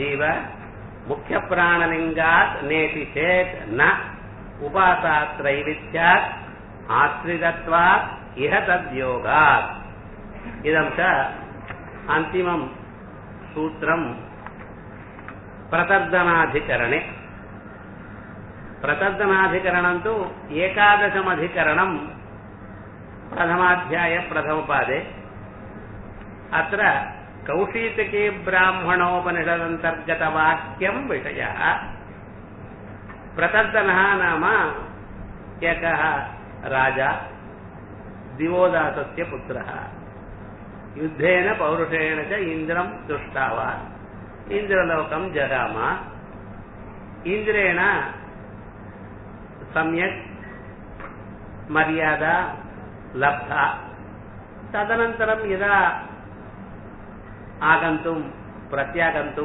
जीव मुख्यप्राणलिङ्गात् नेति चेत् न उपासात्रैविध्यात् आश्रितत्वात् इह तद्योगात् इदं च अन्तिमं सूत्रं प्रतर्दनाधिकरणे प्रतर्दनाधिकरणं तु एकादशमधिकरणं प्रथमाध्याय प्रथमपादे अत्र कौशीतके ब्राह्मणोपनिषदन्तर्गतवाक्यं विषयः प्रतर्दनः नाम एकः राजा दिवोदासस्य पुत्रः युद्धेन पौरुषेण च इन्द्रं तुष्टावान् इन्द्रलोकं जगाम इन्द्रेण सम्यक् मर्यादा लब्धा तदनन्तरं यदा आगन्तुं प्रत्यागन्तुं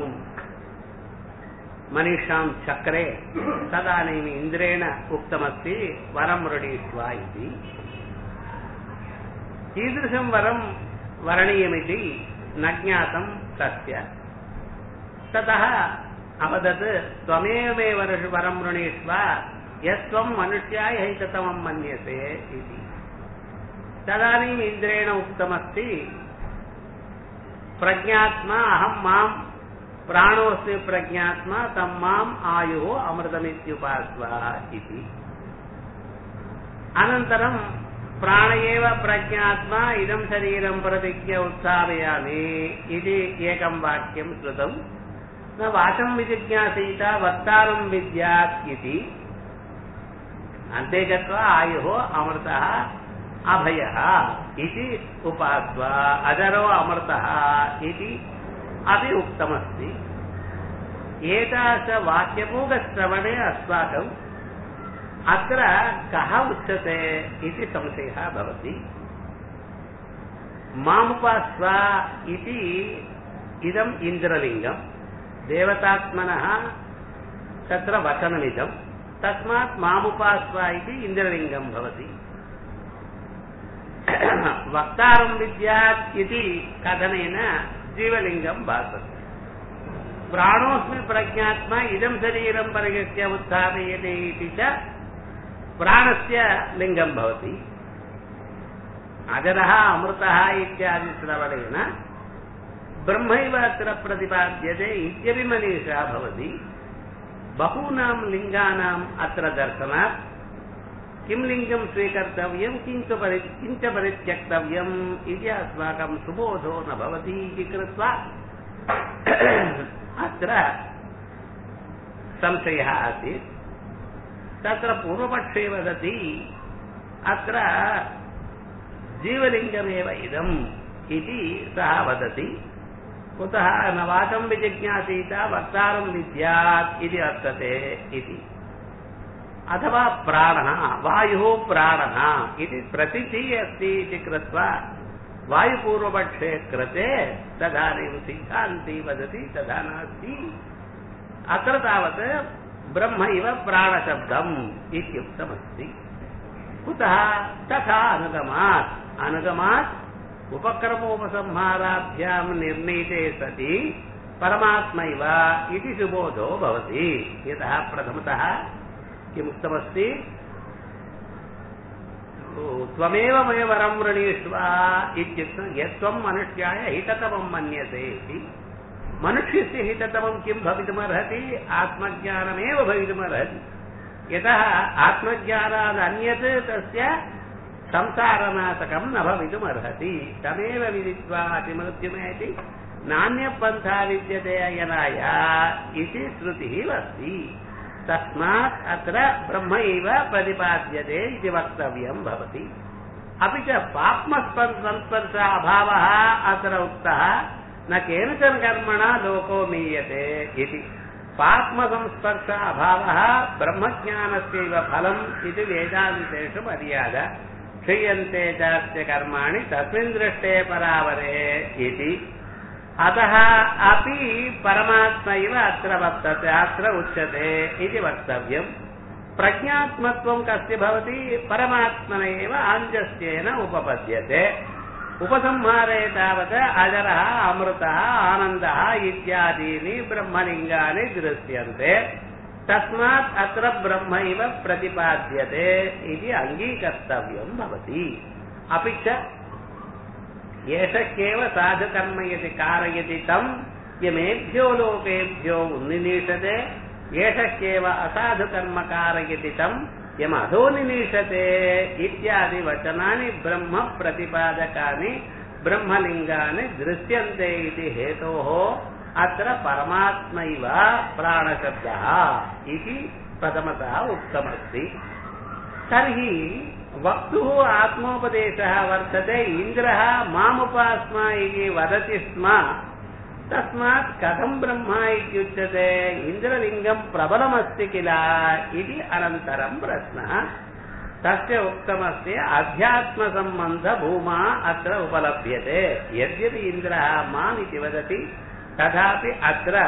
मनीषां चक्रे तदानीम् इन्द्रेण उक्तमस्ति वरं मृडीष्व इति कीदृशं वरं वरणीयमिति न ज्ञातं तस्य ततः अवदत् त्वमेव मे वरं वृणीष्व यत्त्वं मनुष्याय हैततमं मन्यसे इति तदानीम् इन्द्रेण उक्तमस्ति प्रज्ञात्मा अहं मां प्राणोऽस्ति प्रज्ञात्मा तं माम् आयुः अमृतमित्युपास्व इति अनन्तरं प्राण एव प्रज्ञात्मा इदं शरीरं प्रतिज्ञ उत्साहयामि इति एकं वाक्यं श्रुतं न वाचं विजिज्ञासीत वक्तारं विद्यात् इति अन्ते गत्वा आयुः अमृतः अभयः इति उपास्व अजरो अमृतः इति अपि उक्तमस्ति एतादृशवाक्यपूगश्रवणे अस्माकम् अत्र कः उच्यते इति संशयः भवति मामुपास्व इति इदम् इन्द्रलिङ्गम् देवतात्मनः तत्र वचनमिदम् तस्मात् मामुपास्व इति इन्द्रलिङ्गम् भवति वक्तारं विद्यात् इति कथनेन जीवलिङ्गं भासते प्राणोऽस्मि प्रज्ञात्मा इदं शरीरं परिगत्य उत्थापयते इति च प्राणस्य लिङ्गं भवति अजरः अमृतः इत्यादि श्रवणेन ब्रह्मैव अत्र प्रतिपाद्यते इत्यपि मनीषा भवति बहूनां लिङ्गानाम् अत्र दर्शनात् किं लिङ्गं स्वीकर्तव्यं किञ्च परि किञ्च परित्यक्तव्यम् इति अस्माकं सुबोधो न भवति इति कृत्वा अत्र संशयः आसीत् तत्र पूर्वपक्षे वदति अत्र जीवलिङ्गमेव इदम् इति सः वदति कुतः न वाचं विजिज्ञासीत वक्तारं विद्यात् इति वर्तते इति अथवा प्राणः वायुः प्राणः इति प्रतीतिः अस्ति इति कृत्वा वायुपूर्वपक्षे कृते तदानीं सिद्धान्ती वदति तथा नास्ति अत्र तावत् ब्रह्मैव प्राणशब्दम् इत्युक्तमस्ति कुतः तथा अनुगमात् अनुगमात् उपक्रमोपसंहाराभ्यां निर्णीते सति परमात्मैव इति सुबोधो भवति यतः प्रथमतः किमुक्तमस्ति त्वमेव मय वरं वृणीष्व इत्युक्तं यत्त्वं मनुष्याय हिततमं मन्यते इति मनुष्यस्य हिततमं किं भवितुमर्हति आत्मज्ञानमेव भवितुमर्हति यतः आत्मज्ञानादन्यत् तस्य संसारनाशकं न भवितुमर्हति तमेव विदित्वा अतिमृत्युमेति नान्यपन्था विद्यते अयनाय इति श्रुतिः अस्ति तस्मात् अत्र ब्रह्मैव प्रतिपाद्यते इति वक्तव्यं भवति अपि च पाप्मस्पर्श अभावः अत्र उक्तः न केनचन कर्मणा लोको मीयते इति पाप्मसंस्पर्श अभावः ब्रह्मज्ञानस्यैव फलम् इति वेदान्तेषु मर्यादा क्षीयन्ते चास्य कर्माणि तस्मिन् दृष्टे परावरे इति अतः अपि परमात्मा इव अत्र वर्तते अत्र उच्यते इति वक्तव्यम् प्रज्ञात्मत्वं कस्य भवति परमात्मन एव आञ्जस्येन उपपद्यते उपसंहारे तावत् अजरः अमृतः आनन्दः इत्यादीनि ब्रह्मलिङ्गानि दृश्यन्ते तस्मात् अत्र ब्रह्मैव प्रतिपाद्यते इति अङ्गीकर्तव्यं भवति अपि च एषक्येव साधुकर्म यदि कारयति तं यमेभ्यो लोकेभ्यो उन्निनीषते एषक्येव असाधुकर्म कारयति तं यमधो निनीषते इत्यादि वचनानि ब्रह्म प्रतिपादकानि ब्रह्मलिङ्गानि दृश्यन्ते इति हेतोः अत्र परमात्मैव प्राणशब्दः इति प्रथमतः उक्तमस्ति तर्हि वक्तुः आत्मोपदेशः वर्तते इन्द्रः मामुपास्म इति वदति स्म तस्मात् कथं ब्रह्मा इत्युच्यते इन्द्रलिङ्गं प्रबलमस्ति किल इति अनन्तरं प्रश्नः तस्य उक्तमस्ति अध्यात्मसम्बन्धभूमा अत्र उपलभ्यते यद्यपि इन्द्रः माम् इति वदति तथापि अत्र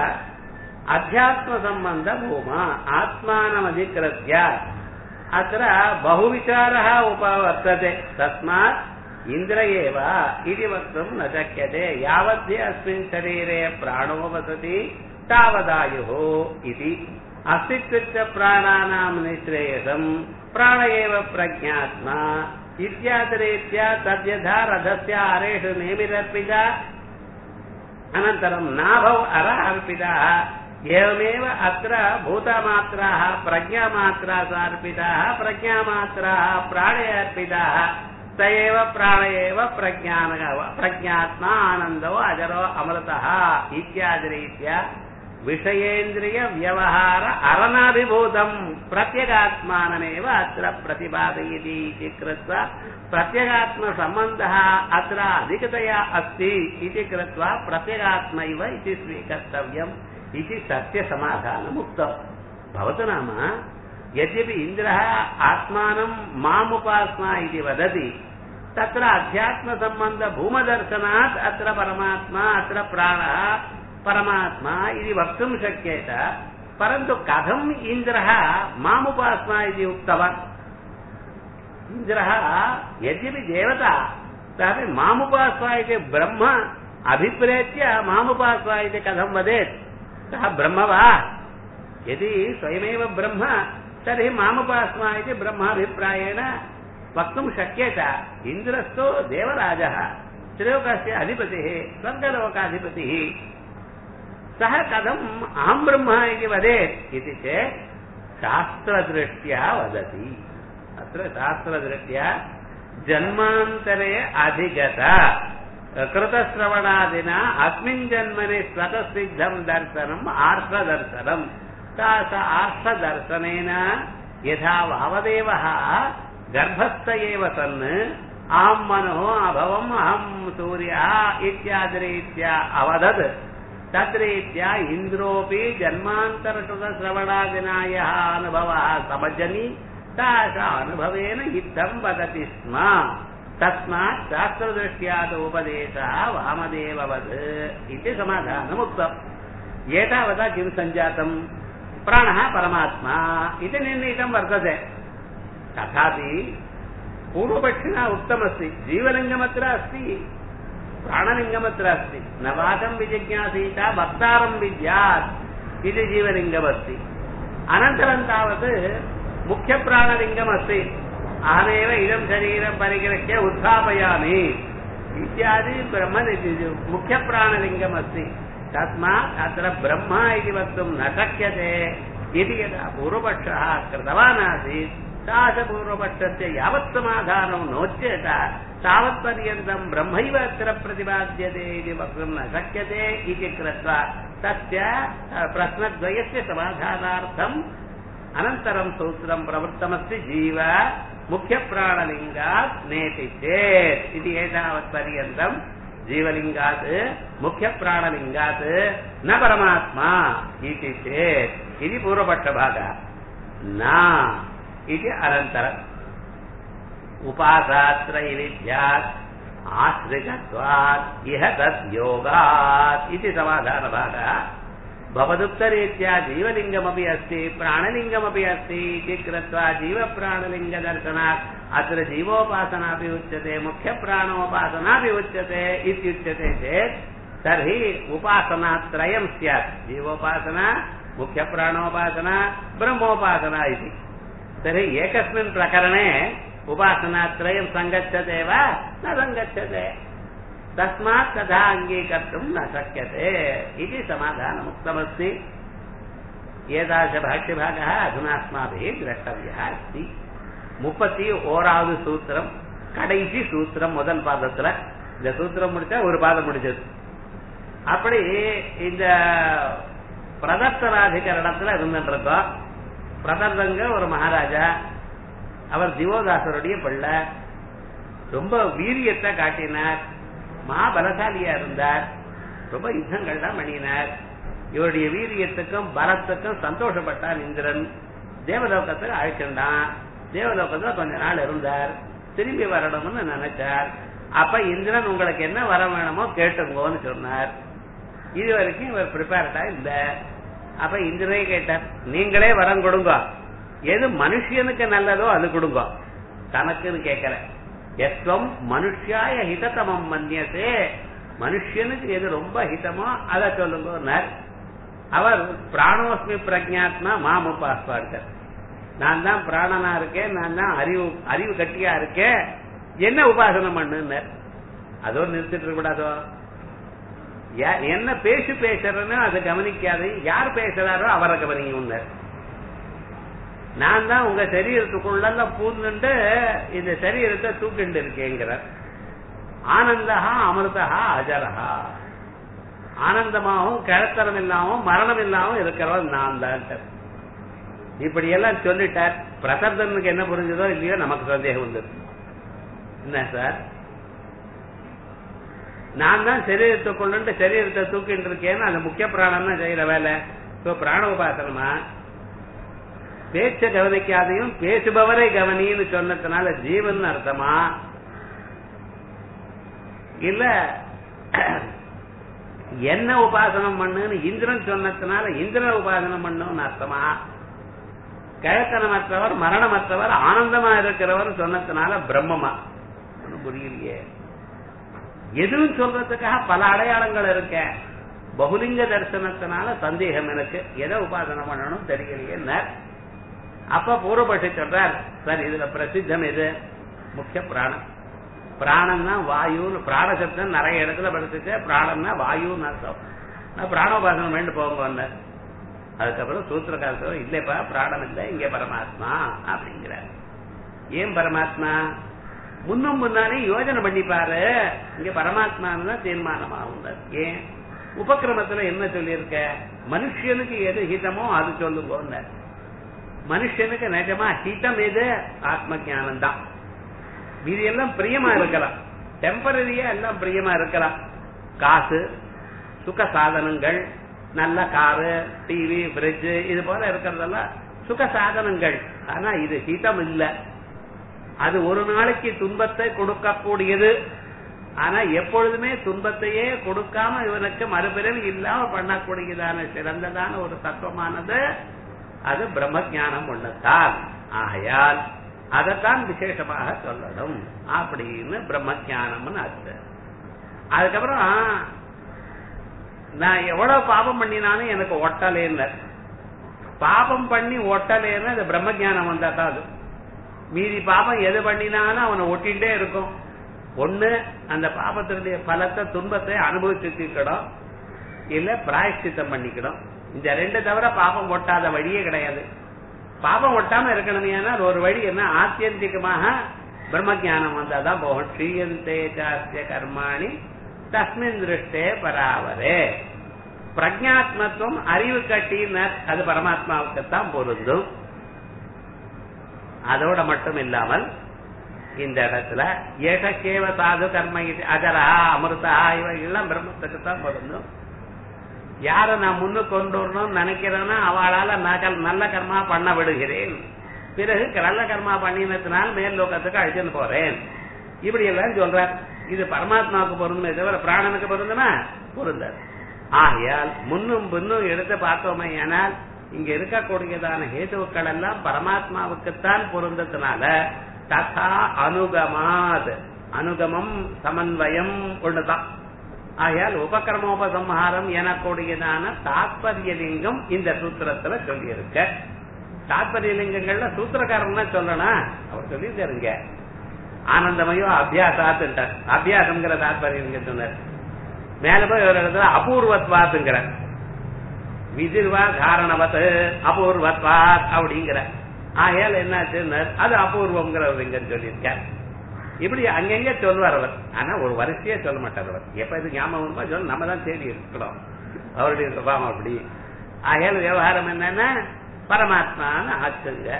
अध्यात्मसम्बन्धभूमा आत्मानमधिकृत्य अत्र बहुविचारः उपवर्तते तस्मात् इन्द्र एव इति वक्तुं न शक्यते यावद्धि अस्मिन् शरीरे प्राणो वसति तावदायुः इति अस्तित्वस्य प्राणानां निःश्रेयसम् प्राण एव प्रज्ञात्मा इत्यादिरीत्या तद्यथा रथस्य अरेषु नेमिरर्पिता अनन्तरं नाभौ अर अर्पिताः एवमेव अत्र भूतमात्राः प्रज्ञामात्राः अर्पिताः प्रज्ञामात्राः प्राणे अर्पिताः स एव प्राण एव प्रज्ञान प्रज्ञात्मा आनन्दो अजरो अमृतः इत्यादिरीत्या विषयेन्द्रिय व्यवहार अरणाभिभूतम् प्रत्यगात्मानमेव अत्र प्रतिपादयति इति कृत्वा प्रत्यगात्मसम्बन्धः अत्र अधिकतया अस्ति इति कृत्वा प्रत्यगात्मैव इति स्वीकर्तव्यम् इति सत्यसमाधानम् उक्तम् भवतु नाम यद्यपि इन्द्रः आत्मानं मामुपास्मा इति वदति तत्र अध्यात्मसम्बन्धभूमदर्शनात् अत्र परमात्मा अत्र प्राणः परमात्मा इति वक्तुं शक्येत परन्तु कथम् इन्द्रः मामुपास्मा इति उक्तवान् इन्द्रः यद्यपि देवता तथापि मामुपास्मा इति ब्रह्म अभिप्रेत्य मामुपास्मा इति कथं वदेत् सः ब्रह्म वा यदि स्वयमेव ब्रह्म तर्हि मामुपास्मा इति ब्रह्माभिप्रायेण वक्तुं शक्येत इन्द्रस्तु देवराजः त्रिलोकस्य अधिपतिः स्वर्गलोकाधिपतिः सः कथम् अहं ब्रह्म इति वदेत् इति चेत् शास्त्रदृष्ट्या वदति अत्र शास्त्रदृष्ट्या जन्मान्तरे अधिगत कृतश्रवणादिना अस्मिन् जन्मनि स्वतसिद्धं दर्शनम् आर्षदर्शनम् स आर्षदर्शनेन यथा वामदेवः गर्भस्थ एव सन् अहं मनोः अभवम् अहं सूर्यः इत्यादिरीत्या अवदत् तद्रीत्या इन्द्रोऽपि जन्मान्तरकृतश्रवणादिना यः अनुभवः समजनि तास अनुभवेन इत्थं वदति स्म तस्मात् शास्त्रदृष्ट्यादुपदेशः वामदेववत् इति समाधानमुक्तम् एतावता किं सञ्जातम् प्राणः परमात्मा इति निर्णीतं वर्तते तथापि पूर्वपक्षिणा उक्तमस्ति जीवलिङ्गमत्र अस्ति प्राणलिङ्गमत्र अस्ति न वाचं विजिज्ञासीत वक्तारं विद्यात् इति जीवलिङ्गमस्ति अनन्तरं तावत् मुख्यप्राणलिङ्गमस्ति अहमेव इदं शरीरं परिगृह्य उत्थापयामि इत्यादि ब्रह्म मुख्यप्राणलिङ्गमस्ति तस्मात् अत्र ब्रह्म इति वक्तुं न शक्यते इति यदा पूर्वपक्षः कृतवान् आसीत् तादृशपूर्वपक्षस्य यावत् समाधानं नोच्येत तावत्पर्यन्तं ब्रह्मैव अत्र प्रतिपाद्यते इति वक्तुं न शक्यते इति कृत्वा तस्य प्रश्नद्वयस्य समाधानार्थम् अनन्तरं सूत्रं प्रवृत्तमस्ति जीव मुख्यप्राणलिङ्गात् नेति चेत् इति एतावत्पर्यन्तं जीवलिङ्गात् मुख्यप्राणलिङ्गात् न परमात्मा इति चेत् इति पूर्वपक्षभागः न इति अनन्तरम् उपासात्रैविध्यात् आश्रितत्वात् इह तत् योगात् इति समाधानभागः भवदुक्तरीत्या जीवलिङ्गमपि अस्ति प्राणलिङ्गमपि अस्ति इति कृत्वा जीवप्राणलिङ्गदर्शनात् अत्र जीवोपासनापि उच्यते मुख्यप्राणोपासनापि उच्यते इत्युच्यते चेत् तर्हि उपासनात्रयम् स्यात् जीवोपासना मुख्यप्राणोपासना ब्रह्मोपासना इति तर्हि एकस्मिन् प्रकरणे उपासनात्रयम् सङ्गच्छते वा न सङ्गच्छते तस्मात् तथा अङ्गीकर्तुम् न शक्यते इति समाधानमुक्तमस्ति एतादृशभाष्यभागः अधुना अस्माभिः द्रष्टव्यः अस्ति முப்பத்தி ஓராவது சூத்திரம் கடைசி சூத்திரம் முதல் பாதத்துல இந்த சூத்திரம் முடிச்சா ஒரு பாதம் முடிஞ்சது அப்படி இந்த பிரதர்த்தராதிகரணத்துல இருந்துருக்கோம் பிரதர்தங்க ஒரு மகாராஜா அவர் திவோதாசருடைய பிள்ளை ரொம்ப வீரியத்தை காட்டினார் மகாபலசாலியா இருந்தார் ரொம்ப யுத்தங்கள்லாம் பண்ணினார் இவருடைய வீரியத்துக்கும் பலத்துக்கும் சந்தோஷப்பட்டார் இந்திரன் தேவலோகத்துக்கு அழைச்சிருந்தான் தேவலோகத்துல கொஞ்ச நாள் இருந்தார் திரும்பி வரணும்னு நினைச்சார் அப்ப இந்திரன் உங்களுக்கு என்ன வர வேணுமோ கேட்டுங்கோன்னு சொன்னார் இது வரைக்கும் இவர் ப்ரிப்பேர்டா இல்ல அப்ப இந்திரே கேட்டார் நீங்களே வரம் கொடுங்க எது மனுஷனுக்கு நல்லதோ அது கொடுங்க தனக்குன்னு கேட்கல எஸ்வம் மனுஷாய ஹிததமம் மன்னியதே மனுஷனுக்கு எது ரொம்ப ஹிதமோ அதை சொல்லுங்க அவர் பிராணோஸ்மி பிரஜாத்மா மாமுபாஸ்வார்கர் நான் தான் பிராணனா இருக்கேன் நான் தான் அறிவு அறிவு கட்டியா இருக்கேன் என்ன உபாசனம் பண்ணுன்னு அதோ நிறுத்திட்டு இருக்க கூடாதோ என்ன பேசி பேசுறேன்னு அதை கவனிக்காது யார் பேசுறாரோ அவரை கவனிங்க நான் தான் உங்க சரீரத்துக்குள்ள பூந்துட்டு இந்த சரீரத்தை தூக்கிட்டு இருக்கேங்கிறார் ஆனந்தகா அமிர்தகா அஜரஹா ஆனந்தமாகவும் கிழத்தரம் இல்லாமல் மரணம் இல்லாமல் இருக்கிறவன் நான் தான் இப்படி எல்லாம் சொல்லிட்டார் பிரசர்தனுக்கு என்ன புரிஞ்சதோ இல்லையோ நமக்கு சந்தேகம் வந்தது என்ன சார் நான் தான் சரீரத்தை கொண்டு சரீரத்தை தூக்கிட்டு இருக்கேன்னு அந்த முக்கிய பிராணம் தான் செய்யற வேலை இப்போ பிராண உபாசனமா பேச்ச கவனிக்காதையும் பேசுபவரை கவனின்னு சொன்னதுனால ஜீவன் அர்த்தமா இல்ல என்ன உபாசனம் பண்ணுன்னு இந்திரன் சொன்னதுனால இந்திரன் உபாசனம் பண்ணுன்னு அர்த்தமா கிழத்தனமற்றவர் மரணமற்றவர் ஆனந்தமா இருக்கிறவர் சொன்னதுனால பிரம்மமா ஒன்றும் புரியலையே எதுவும் சொல்றதுக்காக பல அடையாளங்கள் இருக்க பகுலிங்க தரிசனத்தினால சந்தேகம் எனக்கு எதை உபாசனை பண்ணணும் தெரியலையே அப்ப பூர்வபட்சி சொல்றார் சார் இதுல பிரசித்தம் எது முக்கிய பிராணம் பிராணம்னா வாயுன்னு பிராணசப்தம் நிறைய இடத்துல படிச்சுட்டு பிராணம்னா வாயுன்னு அர்த்தம் நான் பிராணோபாசனம் வேண்டு போங்க வந்தார் அதுக்கப்புறம் சூத்திரக்காரர் இல்லப்பா பிராணம் இல்லை இங்க பரமாத்மா அப்படிங்கிறார் ஏன் பரமாத்மா முன்னும் முன்னாலே யோஜனை பண்ணிப்பாரு இங்க பரமாத்மான்னு தான் தீர்மானமாகும் ஏன் உபக்கிரமத்துல என்ன சொல்லியிருக்க மனுஷனுக்கு எது ஹிதமோ அது சொல்லுங்க மனுஷனுக்கு நிஜமா ஹிதம் எது ஆத்ம ஜானம் தான் மீதி எல்லாம் பிரியமா இருக்கலாம் டெம்பரரியா எல்லாம் பிரியமா இருக்கலாம் காசு சுக சாதனங்கள் நல்ல காரு டிவி பிரிட்ஜ் இது போல இருக்கிறதெல்லாம் சுக சாதனங்கள் ஆனா இது ஹிதம் இல்ல அது ஒரு நாளைக்கு துன்பத்தை கொடுக்கக்கூடியது ஆனா எப்பொழுதுமே துன்பத்தையே கொடுக்காம இவனுக்கு மறுபிறவி இல்லாம பண்ணக்கூடியதான சிறந்ததான ஒரு தத்துவமானது அது பிரம்ம ஜானம் ஒண்ணுத்தான் ஆகையால் அதைத்தான் விசேஷமாக சொல்லணும் அப்படின்னு பிரம்ம ஜானம்னு அர்த்தம் அதுக்கப்புறம் நான் எவ்வளவு பாபம் பண்ணினாலும் எனக்கு ஒட்டலேன்னு பாபம் பண்ணி ஒட்டலேன்னு அது பிரம்ம ஜானம் வந்தா தான் அது மீதி பாபம் எது பண்ணினாலும் அவனை ஒட்டிகிட்டே இருக்கும் ஒண்ணு அந்த பாபத்தினுடைய பலத்தை துன்பத்தை அனுபவிச்சு தீர்க்கணும் இல்ல பிராயஷ்டித்தம் பண்ணிக்கணும் இந்த ரெண்டு தவிர பாபம் ஒட்டாத வழியே கிடையாது பாபம் ஒட்டாம இருக்கணுமே ஆனால் ஒரு வழி என்ன ஆத்தியந்திகமாக பிரம்ம ஜானம் வந்தாதான் போகும் ஸ்ரீயந்தே சாஸ்திய கர்மாணி தஸ்மின் திருஷ்டே பராவரே பிரஜாத்மத்துவம் அறிவு கட்டினர் அது பரமாத்மாவுக்குத்தான் பொருந்தும் அதோட மட்டும் இல்லாமல் இந்த இடத்துல ஏகக்கேவ சாது கர்ம இது அஜரா அமிர்தா இவைகள்லாம் பிரம்மத்துக்கு தான் பொருந்தும் யார நான் முன்னு கொண்டு வரணும்னு நினைக்கிறேன்னா அவளால நான் நல்ல கர்மா பண்ண விடுகிறேன் பிறகு நல்ல கர்மா பண்ணினதுனால் மேல் லோகத்துக்கு அழிச்சுன்னு போறேன் இப்படி எல்லாம் சொல்றார் இது பரமாத்மாவுக்கு பொருந்துமே தவிர பிராணனுக்கு பொருந்துமா பொருந்தார் ஆகையால் முன்னும் பின்னும் எடுத்து பார்த்தோமே ஆனால் இங்க இருக்கக்கூடியதான ஹேதுக்கள் எல்லாம் பரமாத்மாவுக்குத்தான் பொருந்ததுனால ததா அனுகமாத் அனுகமம் சமன்வயம் ஒண்ணுதான் ஆகையால் உபக்கிரமோபசம்ஹாரம் எனக்கூடியதான தாத்பரிய லிங்கம் இந்த சூத்திரத்துல சொல்லியிருக்க தாத்பரிய லிங்கங்கள்ல சூத்திரக்காரன் தான் சொல்லணும் அவர் சொல்லியிருக்காருங்க ஆனந்தமயோ அபியாசாத்துட்டார் அபியாசம்ங்கிற தாத்பரிய லிங்கம் சொன்னார் மேல போய் ஒரு இடத்துல அபூர்வத்வாத்துங்கிற விதிர்வா காரணவத் அபூர்வத்வாத் அப்படிங்கிற ஆகையால் என்னாச்சுன்னு அது அபூர்வம்ங்கிற ஒரு லிங்கம் சொல்லியிருக்கார் இப்படி அங்கங்க சொல்வார் அவர் ஆனா ஒரு வரிசையே சொல்ல மாட்டார் அவர் எப்ப இது ஞாபகம் வருமோ சொல்ல நம்ம தான் தேடி இருக்கிறோம் அவருடைய சுபாவம் அப்படி ஆகையால் விவகாரம் என்னன்னா பரமாத்மான்னு ஆச்சுங்க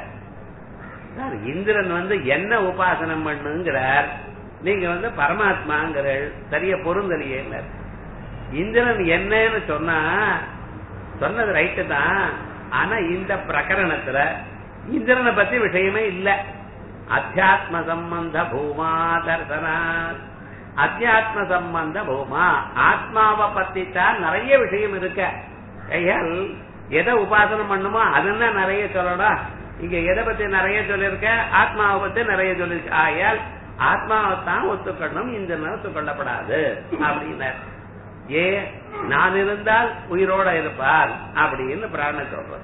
சார் இந்திரன் வந்து என்ன உபாசனம் பண்ணுங்கிறார் நீங்க வந்து பரமாத்மாங்கிற சரியா பொருந்தலையே இந்திரன் என்னன்னு சொன்னா சொன்னது ரைட்டு தான் ஆனா இந்த பிரகரணத்துல இந்திரனை பத்தி விஷயமே இல்ல அத்தியாத்ம சம்பந்த பூமா தர்சனா அத்தியாத்ம சம்பந்த பூமா ஆத்மாவை பத்தி தான் நிறைய விஷயம் இருக்க கையால் எதை உபாசனம் பண்ணுமோ அதுதான் நிறைய சொல்லணும் இங்க எதை பத்தி நிறைய சொல்லிருக்க ஆத்மாவை பத்தி நிறைய சொல்லிருக்க ஆகையால் ஆத்மாவை தான் ஒத்துக்கணும் இந்த ஒத்துக்கொள்ளப்படாது அப்படின்னார் ஏ நான் இருந்தால் உயிரோட இருப்பார் அப்படின்னு பிராண சொல்றது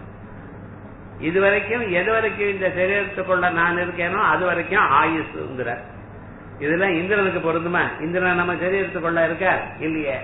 இது வரைக்கும் எது வரைக்கும் இந்த சரீரத்துக்குள்ள நான் இருக்கேனோ அது வரைக்கும் ஆயுசுங்கிற இதெல்லாம் இந்திரனுக்கு பொருந்துமா இந்திரன் நம்ம சரீரத்துக்குள்ள இருக்க இல்லையே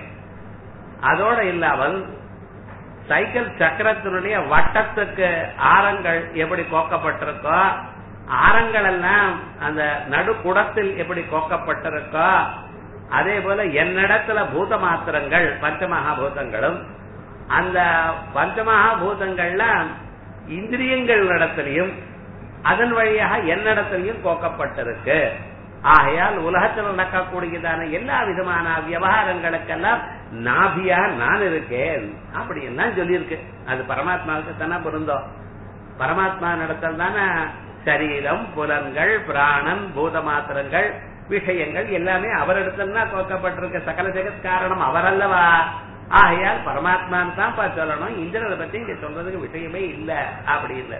அதோட இல்லாமல் சைக்கிள் சக்கரத்தினுடைய வட்டத்துக்கு ஆரங்கள் எப்படி கோக்கப்பட்டிருக்கோ ஆரங்கள் எல்லாம் அந்த நடுக்குடத்தில் எப்படி கோக்கப்பட்டிருக்கோ அதே போல என்னிடத்துல பூத மாத்திரங்கள் பஞ்சமகாபூதங்களும் அந்த பஞ்சமகாபூதங்கள்ல இந்திரியங்கள் இடத்திலையும் அதன் வழியாக என்னிடத்திலையும் கோக்கப்பட்டிருக்கு ஆகையால் உலகத்தில் நடக்கக்கூடியதான எல்லா விதமான விவகாரங்களுக்கெல்லாம் நாபியா நான் இருக்கேன் அப்படி எல்லாம் சொல்லியிருக்கு அது பரமாத்மாவுக்கு தானே பொருந்தோம் பரமாத்மா நடத்தல் தானே சரீரம் புலன்கள் பிராணன் பூத மாத்திரங்கள் விஷயங்கள் எல்லாமே அவரிடத்துல தான் கோக்கப்பட்டிருக்க சகல ஜெகத் காரணம் அவரல்லவா ஆகையால் பரமாத்மான்னு தான் சொல்லணும் இந்திரனை பத்தி இங்க சொல்றதுக்கு விஷயமே இல்ல அப்படின்னு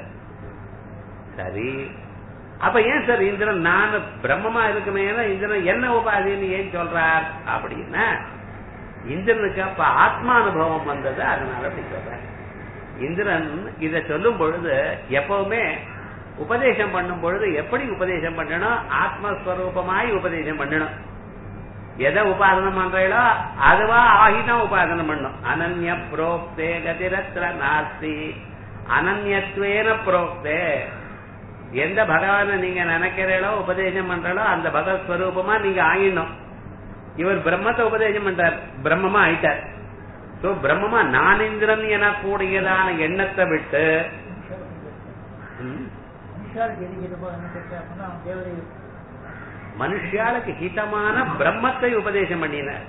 சரி அப்ப ஏன் சார் இந்திரன் நான் பிரம்மமா இருக்குமே இந்திரன் என்ன உபாதின்னு ஏன் சொல்றார் அப்படின்னா இந்திரனுக்கு அப்ப ஆத்மானுபவம் வந்தது அதனால அப்படி சொல்றேன் இந்திரன் இத சொல்லும் பொழுது எப்பவுமே உபதேசம் பண்ணும் பொழுது எப்படி உபதேசம் பண்ணணும் ஆத்மஸ்வரூபமாய் உபதேசம் பண்ணணும் எதை உபாசனம் பண்றீங்களோ அதுவா ஆகிதான் உபாசனம் பண்ணும் அனன்ய புரோக்தே கதிரத்ர நாஸ்தி அனன்யத்வேன புரோக்தே எந்த பகவான நீங்க நினைக்கிறீங்களோ உபதேசம் பண்றீங்களோ அந்த பகவத் ஸ்வரூபமா நீங்க ஆயிடணும் இவர் பிரம்மத்தை உபதேசம் பண்றார் பிரம்மமா ஆயிட்டார் சோ பிரம்மமா நானிந்திரன் என கூடியதான எண்ணத்தை விட்டு மனுஷாளுக்கு ஹிதமான பிரம்மத்தை உபதேசம் பண்ணினார்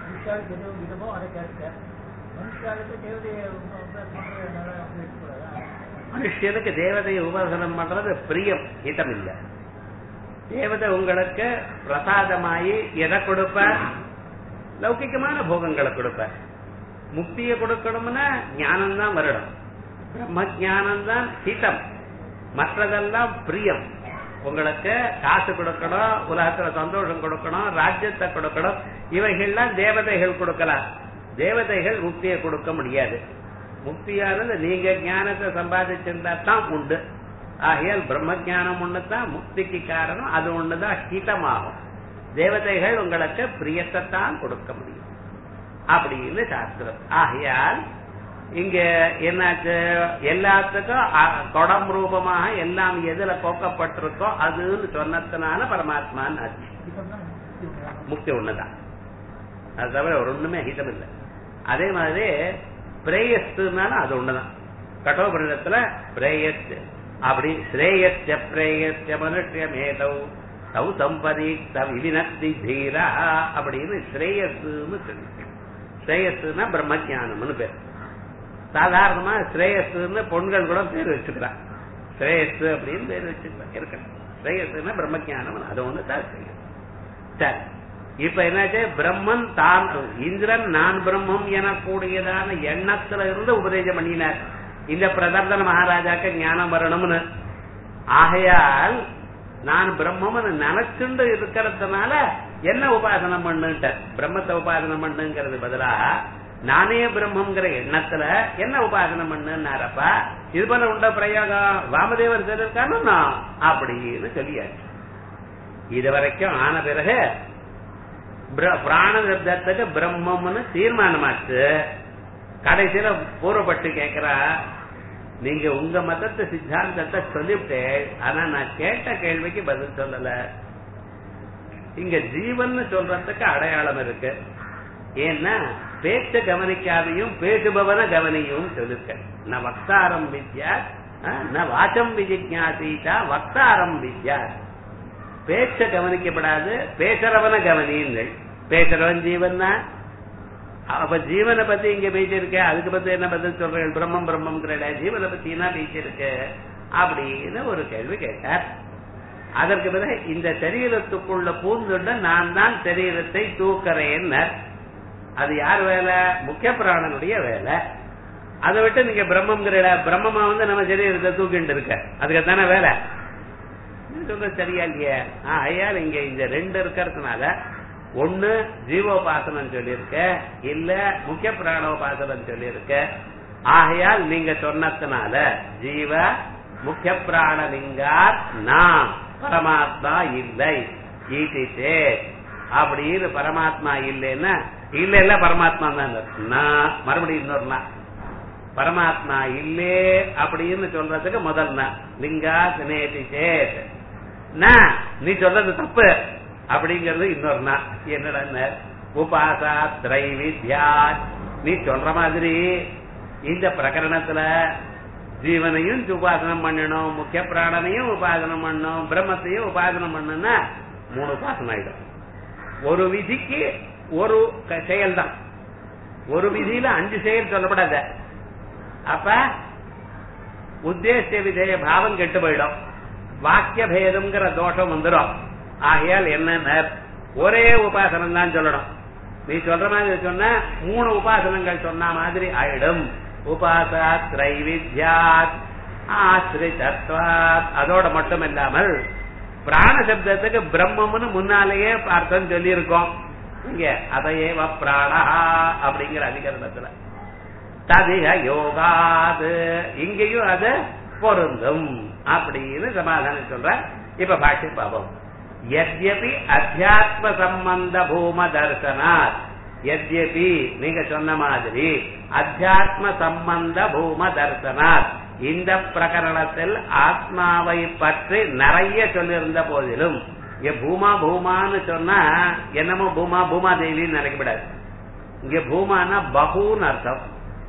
மனுஷனுக்கு தேவதையை உபாசனம் பண்றது பிரியம் ஹிதம் இல்ல தேவதை உங்களுக்கு பிரசாதமாயி எதை கொடுப்ப லௌகிக்கமான போகங்களை கொடுப்ப முக்தியை கொடுக்கணும்னா ஞானம் தான் வரணும் பிரம்ம ஜானம் தான் ஹிதம் மற்றதெல்லாம் பிரியம் உங்களுக்கு காசு கொடுக்கணும் உலகத்துல சந்தோஷம் கொடுக்கணும் ராஜ்யத்தை கொடுக்கணும் இவைகள்லாம் தேவதைகள் கொடுக்கலாம் தேவதைகள் முக்தியை கொடுக்க முடியாது முக்தியானது நீங்க ஞானத்தை சம்பாதிச்சிருந்தா தான் உண்டு ஆகையால் பிரம்ம ஜானம் ஒண்ணுதான் முக்திக்கு காரணம் அது ஒண்ணுதான் ஹிதமாகும் தேவதைகள் உங்களுக்கு பிரியத்தை தான் கொடுக்க முடியும் அப்படின்னு சாஸ்திரம் ஆகையால் இங்க என்னாச்சு எல்லாத்துக்கும் கொடம் ரூபமாக எல்லாம் எதுல கோக்கப்பட்டிருக்கோ அதுன்னு சொன்னதுனால பரமாத்மான்னு ஆச்சு முக்தி ஒண்ணுதான் அது தவிர ஒரு ஒண்ணுமே ஹிதம் இல்லை அதே மாதிரி பிரேயஸ்னாலும் அது ஒண்ணுதான் கட்டோபரிடத்துல பிரேயஸ் அப்படி ஸ்ரேயஸ்ய பிரேயஸ்ய மனுஷ்ய மேதவ் தௌ சம்பதி விவினத்தி தீரா அப்படின்னு ஸ்ரேயஸ்ன்னு சொல்லி ஸ்ரேயஸ்னா பிரம்மஜானம்னு பேர் சாதாரணமா ஸ்ரேயஸ்ன்னு பொண்கள் கூட பேர் வச்சுக்கிறான் ஸ்ரேயஸ் அப்படின்னு பேர் வச்சுக்கலாம் இருக்கணும் ஸ்ரேயஸ்னா பிரம்மஜானம் அது ஒண்ணு தான் ஸ்ரேயஸ் சரி இப்ப என்னாச்சு பிரம்மன் தான் இந்திரன் நான் பிரம்மம் எனக்கூடியதான எண்ணத்துல இருந்து உபதேசம் பண்ணினார் இந்த பிரதர்தன மகாராஜாக்கு ஞானம் வரணும்னு ஆகையால் நான் பிரம்மம்னு நினைச்சுண்டு இருக்கிறதுனால என்ன உபாசனம் பண்ணுட்ட பிரம்மத்தை உபாசனம் பண்ணுங்கிறது பதிலா நானே பிரம்மங்கிற எண்ணத்துல என்ன உபாசனம் பண்ணுன்னாரப்பா இது போல உண்ட பிரயோகம் வாமதேவர் சொல்லிருக்கானோ அப்படின்னு சொல்லியாச்சு இது வரைக்கும் ஆன பிறகு பிராண சப்தத்துக்கு பிரம்மம்னு தீர்மானமாச்சு கடைசியில பூர்வப்பட்டு கேக்குறா நீங்க உங்க மதத்தை சித்தாந்தத்தை சொல்லிவிட்டே ஆனா நான் கேட்ட கேள்விக்கு பதில் சொல்லல இங்க ஜீவன் சொல்றதுக்கு அடையாளம் இருக்கு ஏன்னா பேச்ச கவனிக்காதையும் பேசுபவன கவனியும் சொல்லிருக்க ந வக்தாரம் வித்யா ந வாச்சம் விஜிஜாசீதா வக்தாரம் வித்யா பேச்ச கவனிக்கப்படாது பேசுறவன கவனியுங்கள் பேசுறவன் ஜீவன் தான் அப்ப ஜீவனை பத்தி இங்க பேசியிருக்க அதுக்கு பத்தி என்ன பதில் சொல்றேன் பிரம்மம் பிரம்மம் ஜீவனை பத்தி என்ன பேசியிருக்கு அப்படின்னு ஒரு கேள்வி கேட்டார் அதற்கு பிறகு இந்த சரீரத்துக்குள்ள பூந்துண்ட நான் தான் சரீரத்தை தூக்கிறேன் அது யார் வேலை முக்கிய பிராணனுடைய வேலை அதை விட்டு நீங்க பிரம்மங்கிற பிரம்மமா வந்து நம்ம சரீரத்தை தூக்கிட்டு இருக்க அதுக்கு தானே வேலை சொல்ற சரியா இல்லையா ஐயா இங்க இந்த ரெண்டு இருக்கிறதுனால ஒண்ணு ஜீவோபாசனம் சொல்லியிருக்க இல்ல முக்கிய பிராணோபாசனம் சொல்லியிருக்க ஆகையால் நீங்க சொன்னதுனால ஜீவ முக்கிய பிராணலிங்கார் நான் பரமாத்மா இல்லை ஈட்டிட்டே அப்படின்னு பரமாத்மா இல்லைன்னா இல்ல இல்ல பரமாத்மா தான் நான் மறுபடியும் இன்னொரு நான் பரமாத்மா இல்லே அப்படின்னு சொல்றதுக்கு முதல் நான் லிங்கா சினேதி சேத் நீ சொல்றது தப்பு அப்படிங்கறது இன்னொரு நான் என்னடா உபாசா திரைவித்யா நீ சொல்ற மாதிரி இந்த பிரகரணத்துல ஜீவனையும் உபாசனம் பண்ணணும் முக்கிய பிராணனையும் உபாசனம் பண்ணணும் பிரம்மத்தையும் உபாசனம் பண்ணணும்னா மூணு உபாசனம் ஆயிடும் ஒரு விதிக்கு ஒரு செயல் தான் ஒரு விதியில அஞ்சு செயல் சொல்லப்படாத அப்ப உத்தேச விதேய பாவம் கெட்டு போயிடும் வாக்கிய பேதம்ங்கிற தோஷம் வந்துடும் ஆகையால் என்ன ஒரே உபாசனம் தான் சொல்லணும் நீ சொல்ற மாதிரி சொன்ன மூணு உபாசனங்கள் சொன்ன மாதிரி ஆயிடும் உபாசா திரைவித்யாத் ஆசிரிதத்வாத் அதோட மட்டும் இல்லாமல் பிராண சப்தத்துக்கு பிரம்மம்னு முன்னாலேயே அர்த்தம் சொல்லி இருக்கோம் இங்க அதையேவ பிராணா அப்படிங்கிற அதிகரணத்துல ததிக யோகாது இங்கேயும் அது பொருந்தும் அப்படின்னு சமாதானம் சொல்ற இப்ப பாஷ்ய பாபம் எத்யபி அத்தியாத்ம சம்பந்த பூம தர்சனாத் எத்யபி நீங்க சொன்ன மாதிரி அத்தியாத்ம சம்பந்த பூம தர்சனாத் இந்த பிரகரணத்தில் ஆத்மாவை பற்றி நிறைய சொல்லியிருந்த போதிலும் இங்க பூமா பூமான்னு சொன்னா என்னமோ பூமா பூமா தேவின்னு நினைக்கப்படாது இங்க பூமானா பகுன்னு அர்த்தம்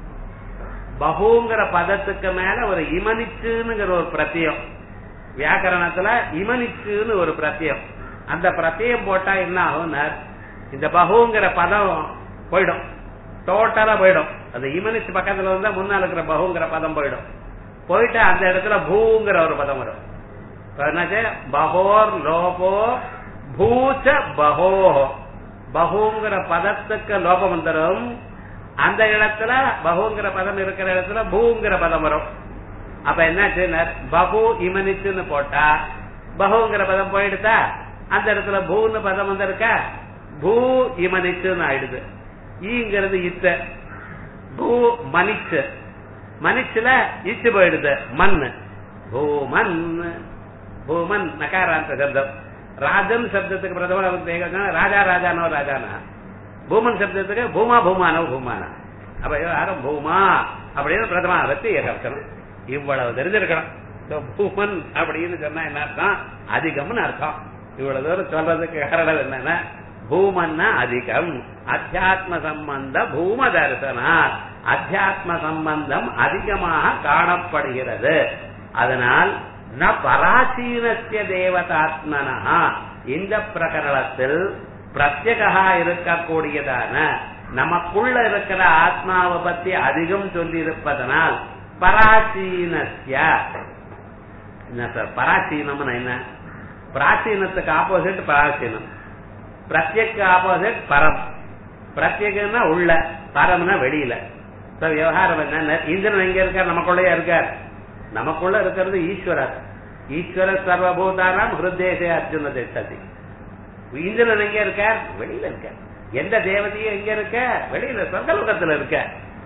பகுங்கிற பதத்துக்கு மேல ஒரு இமனிச்சுங்கிற ஒரு பிரத்தியம் வியாக்கரணத்துல இமனிச்சுன்னு ஒரு பிரத்தியம் அந்த பிரத்தியம் போட்டா என்ன ஆகும் இந்த பகுங்கிற பதம் போயிடும் டோட்டலா போயிடும் அது இமனிச்சு பக்கத்துல வந்தா முன்னால இருக்கிற பகுங்கிற பதம் போயிடும் போயிட்டு அந்த இடத்துல பூங்கிற ஒரு பதம் வரும் என்னாச்சு பகோர் லோபோ பூச்ச பகோ பகுங்கிற பதத்துக்கு லோபம் வந்துடும் அந்த இடத்துல பகுங்கிற பதம் இருக்கிற இடத்துல பூங்கிற பதம் வரும் அப்ப என்னாச்சு பகு இமனிச்சுன்னு போட்டா பகுங்கிற பதம் போயிடுதா அந்த இடத்துல பூன்னு பதம் வந்திருக்கா பூ இமனிச்சுன்னு ஆயிடுது ஈங்கிறது இத்த பூ மனிச்சு மனிச்சுல இச்சு போயிடுது மண் பூமன் பூமன் நகாராந்த சப்தம் ராஜன் சப்தத்துக்கு பிரதம ராஜா ராஜானோ ராஜானா பூமன் சப்தத்துக்கு பூமா பூமானோ பூமானா அப்ப யாரும் பூமா அப்படின்னு பிரதமா வச்சு ஏகர்த்தனம் இவ்வளவு தெரிஞ்சிருக்கணும் பூமன் அப்படின்னு சொன்னா என்ன அர்த்தம் அதிகம்னு அர்த்தம் இவ்வளவு தூரம் சொல்றதுக்கு காரணம் என்னன்னா பூமன்னா அதிகம் அத்தியாத்ம சம்பந்த பூம தரிசனா அத்தியாத்ம சம்பந்தம் அதிகமாக காணப்படுகிறது அதனால் ந பராசீனத்திய தேவதாத்மனா இந்த பிரகரணத்தில் பிரத்யகா இருக்கக்கூடியதான நமக்குள்ள இருக்கிற ஆத்மாவை பத்தி அதிகம் சொல்லி இருப்பதனால் பராசீனஸ்ய என்ன சார் பராசீனம்னு என்ன பிராச்சீனத்துக்கு ஆப்போசிட் பராசீனம் பிரத்யக்கு ஆப்போசிட் பரம் பிரத்யேகம்னா உள்ள பரம்னா வெளியில விவகாரம் என்ன இந்திரன் எங்க இருக்கார் நமக்குள்ளயா இருக்கார் நமக்குள்ள இருக்கிறது ஈஸ்வரர் ஈஸ்வர சர்வபூதானாம் ஹிருதேசே அர்ஜுன திட்டதி இந்திரன் எங்க இருக்கார் வெளியில இருக்கார் எந்த தேவதையும் எங்க இருக்க வெளியில சொர்க்கலோகத்துல இருக்க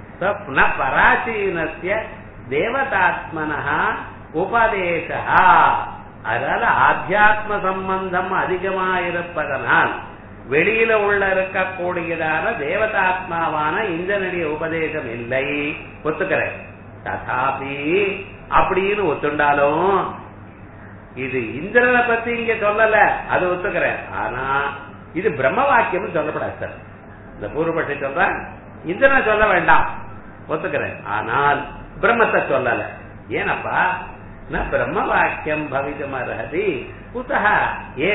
ந பராசீனஸ்ய தேவதாத்மனா உபதேசா அதனால ஆத்தியாத்ம சம்பந்தம் அதிகமாயிருப்பதனால் வெளியில உள்ள இருக்கக்கூடியதான தேவதாத்மாவான இந்திரனுடைய உபதேசம் இல்லை ஒத்துக்கிறேன் ததாபி அப்படின்னு ஒத்துண்டாலும் இது இந்திரனை பத்தி இங்க சொல்லல அது ஒத்துக்கிறேன் ஆனா இது பிரம்ம வாக்கியம் சொல்லப்படாது சார் இந்த பூர்வபட்சி சொல்றேன் இந்திரனை சொல்ல வேண்டாம் ஒத்துக்கிறேன் ஆனால் பிரம்மத்தை சொல்லல ஏனப்பா ந பிரம்ம வாக்கியம் பவிதம் அர்ஹதி குதஹ ஏ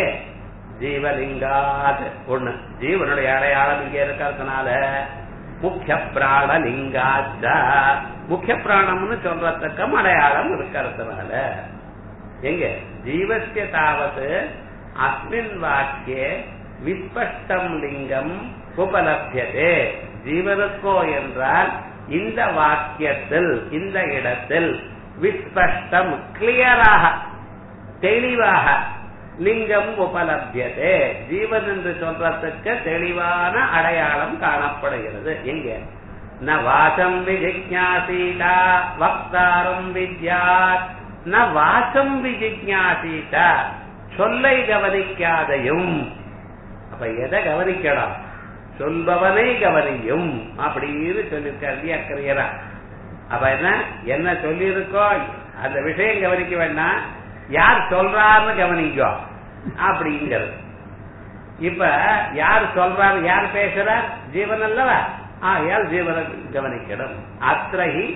ஜீவலிங்காத் ஒண்ணு ஜீவனுடைய அடையாளம் இங்க இருக்கிறதுனால முக்கிய பிராண லிங்காச்ச முக்கிய பிராணம்னு சொல்றதுக்கும் அடையாளம் இருக்கிறதுனால எங்க ஜீவசிய தாவது அஸ்மின் வாக்கிய விஸ்பஷ்டம் லிங்கம் உபலபியதே ஜீவனுக்கோ என்றால் இந்த வாக்கியத்தில் இந்த இடத்தில் விஸ்பஷ்டம் கிளியராக தெளிவாக லிங்கம் உபலபியதே ஜீவன் என்று சொல்றதுக்கு தெளிவான அடையாளம் காணப்படுகிறது எங்க ந வாசம் விஜிஜாசீதா வக்தாரம் வித்யாத் ந வாசம் விஜிஜாசீதா சொல்லை கவனிக்காதையும் அப்ப எதை கவனிக்கணும் சொல்பவனை கவனியும் அப்படின்னு சொல்லியிருக்கார் இல்லையா கிரியரா அப்ப என்ன என்ன சொல்லியிருக்கோ அந்த விஷயம் கவனிக்க வேண்டாம் யார் சொல்றாருன்னு கவனிக்கோ அப்படிங்கிறது இப்ப யார் சொல்றாரு யார் பேசுறார் ஜீவன் அல்லவா ஆகையால் ஜீவனை கவனிக்கணும் அத்திரஹி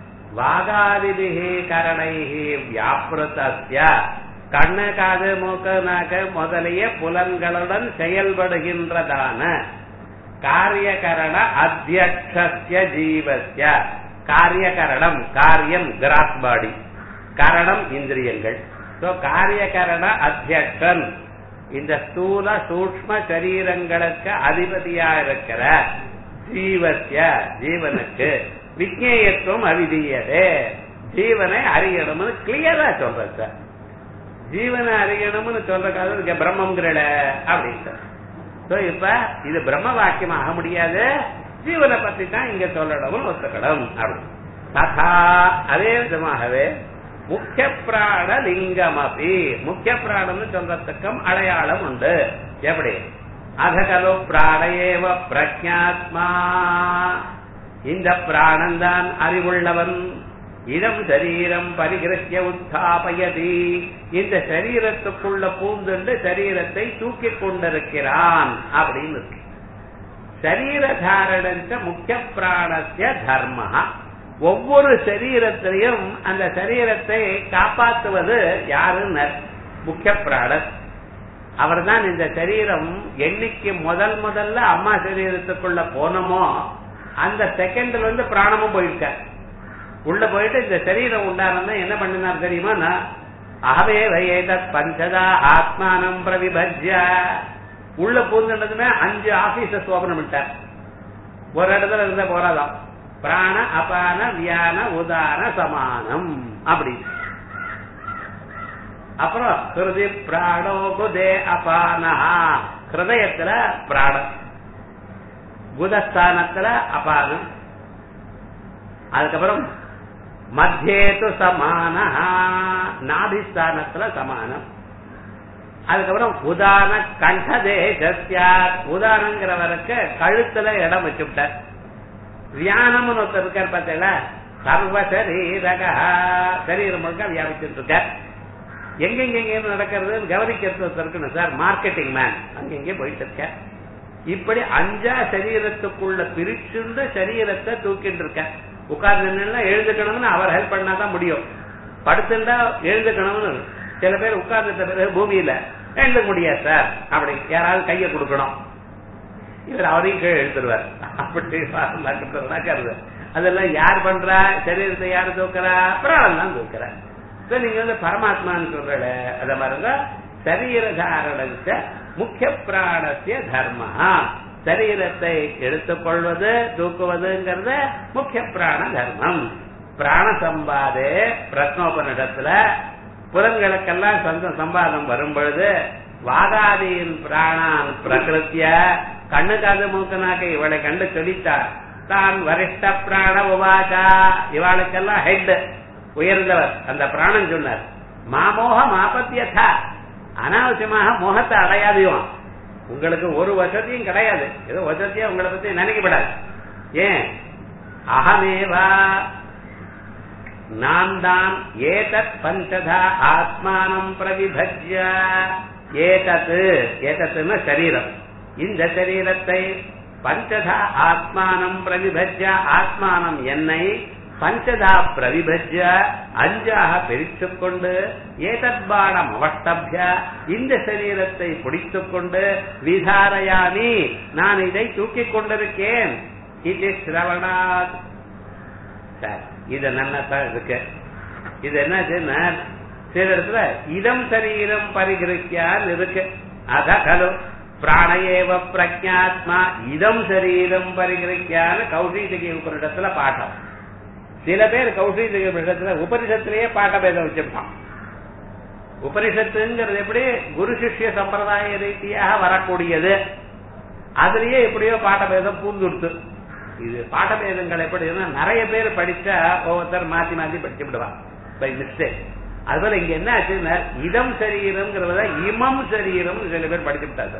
வாகாதிபிகி கரணைகி வியாபிருத்திய கண்ணு காது மூக்கு நாக்கு முதலிய புலன்களுடன் செயல்படுகின்றதான காரியகரண அத்தியக்ஷஸ்ய ஜீவஸ்ய காரியகரணம் காரியம் கிராஸ் பாடி கரணம் இந்திரியங்கள் சோ காரியகரண அத்தியக்ஷன் இந்த ஸ்தூல சூக்ம சரீரங்களுக்கு அதிபதியா இருக்கிற ஜீவசிய ஜீவனுக்கு விஜயத்துவம் அவிதீயதே ஜீவனை அறியணும்னு கிளியரா சொல்ற சார் ஜீவனை அறியணும்னு சொல்றதுக்காக இங்க பிரம்மங்கிறல அப்படின்னு சோ இப்ப இது பிரம்ம வாக்கியம் ஆக முடியாது ஜீவனை பத்தி தான் இங்க சொல்லணும் ஒத்துக்கணும் அப்படி ததா அதே விதமாகவே முக்கிய பிராண லிங்கம் அப்படி முக்கிய பிராணம்னு சொல்றதுக்கும் அடையாளம் உண்டு எப்படி அதகலு பிராணையேவ பிரஜாத்மா இந்த பிராணந்தான் அறிவுள்ளவன் இடம் சரீரம் பரிகிரசிய உத்தாபயதி இந்த சரீரத்துக்குள்ள பூந்துண்டு சரீரத்தை தூக்கி கொண்டிருக்கிறான் அப்படின்னு இருக்கு சரீரதாரணஞ்ச முக்கிய பிராணசிய தர்ம ஒவ்வொரு சரீரத்திலையும் அந்த சரீரத்தை காப்பாற்றுவது யாருன்னு முக்கிய பிராணர் அவர் தான் இந்த சரீரம் என்னைக்கு முதல் முதல்ல அம்மா சரீரத்துக்குள்ள போனோமோ அந்த செகண்ட்ல இருந்து பிராணமும் போயிருக்க உள்ள போயிட்டு இந்த சரீரம் உண்டானா என்ன பண்ணினார் தெரியுமா அகவே வயேதத் பஞ்சதா ஆத்மானம் பிரவிபஜ்ய உள்ள பூந்துட்டதுமே அஞ்சு ஆபீஸ சோபனம் விட்டார் ஒரு இடத்துல இருந்த போறாதாம் பிராண அபான வியான உதான சமானம் அப்படி அப்புறம் ஹிருதி பிராணோ குதே அபானஹா ஹிருதயத்துல பிராணம் குதஸ்தானத்துல அபானம் அதுக்கப்புறம் மத்தியேது சமான நாபிஸ்தானத்துல சமானம் அதுக்கப்புறம் உதான கண்டதேசத்யா உதானங்கிறவருக்கு கழுத்துல இடம் வச்சுட்டார் வியானம்னு ஒருத்தர் இருக்கார் பார்த்தீங்களா சர்வ சரீரக சரீரம் முழுக்க வியாபிச்சுட்டு இருக்கார் எங்கெங்க எங்க நடக்கிறது கவனிக்கிறது இருக்கணும் சார் மார்க்கெட்டிங் மேன் அங்கெங்கே போயிட்டு இருக்க இப்படி அஞ்சா சரீரத்துக்குள்ள பிரிச்சுண்டு சரீரத்தை தூக்கிட்டு இருக்க உட்கார்ந்து எழுந்துக்கணும்னு அவர் ஹெல்ப் பண்ணாதான் முடியும் படுத்துட்டா எழுந்துக்கணும்னு சில பேர் உட்கார்ந்துட்ட பிறகு பூமியில எழுந்துக்க முடியாது சார் அப்படி யாராவது கையை கொடுக்கணும் இவர் அவரையும் கீழே எழுத்துருவார் அப்படி கருது அதெல்லாம் யார் பண்றா சரீரத்தை யார் தூக்குறா பிராணம் தான் தூக்குறா சோ நீங்க வந்து பரமாத்மான்னு சொல்றல அத பாருங்க சரீரதாரண முக்கிய பிராணசிய தர்ம சரீரத்தை எடுத்துக்கொள்வது தூக்குவதுங்கிறத முக்கிய பிராண தர்மம் பிராண சம்பாதே பிரத்னோபனிடத்துல புலன்களுக்கெல்லாம் சொந்த சம்பாதம் வரும் பொழுது வாகாதியின் பிராணான் பிரகிருத்திய கண்ணு காது மூக்கு நாக்கு இவளை கண்டு சொல்லித்தார் தான் வரிஷ்ட பிராண உவாச்சா இவாளுக்கெல்லாம் ஹெட் உயர்ந்தவர் அந்த பிராணன் சொன்னார் மாமோக மாபத்தியதா அனாவசியமாக மோகத்தை அடையாதியும் உங்களுக்கு ஒரு வசதியும் கிடையாது ஏதோ வசதியா உங்களை பத்தி நினைக்கப்படாது ஏன் அகமேவா நான் தான் ஏதத் பஞ்சதா ஆத்மானம் பிரவிபஜ்ய ஏதத்து ஏதத்துன்னு சரீரம் இந்த சரீரத்தை பஞ்சதா ஆத்மானம் பிரவிபஜ்ய ஆத்மானம் என்னை பஞ்சதா பிரவிபஜ்ய அஞ்சாக பிரித்துக் கொண்டு ஏதத்பாடம் அவஷ்டபிய இந்த சரீரத்தை பிடித்துக் கொண்டு விதாரையாமி நான் இதை தூக்கிக் கொண்டிருக்கேன் இது சிரவணாத் சார் இது நன்னதான் இருக்கு இது என்னாச்சுன்னா சில இடத்துல இதம் சரீரம் பரிகிருக்கியால் இருக்கு அத கலு பிராணயேவ பிரஜாத்மா இதம் சரீரம் பரிகிருக்கியான்னு கௌஷீதிகை உபரிடத்துல பாட்டம் சில பேர் கௌஷீதிகை உபரிடத்துல உபரிஷத்திலேயே பாட்ட பேதம் வச்சிருப்பான் உபனிஷத்துங்கிறது எப்படி குரு சிஷ்ய சம்பிரதாய ரீதியாக வரக்கூடியது அதுலயே எப்படியோ பாட்டபேதம் பூந்துடுத்து இது பாட்டபேதங்கள் எப்படின்னா நிறைய பேர் படிச்சா ஒவ்வொருத்தர் மாத்தி மாத்தி படிச்சு விடுவாங்க பை மிஸ்டேக் அதுபோல இங்க என்ன ஆச்சுன்னா இதம் சரீரம்ங்கிறத இமம் சரீரம் சில பேர் படிச்சு விட்டாங்க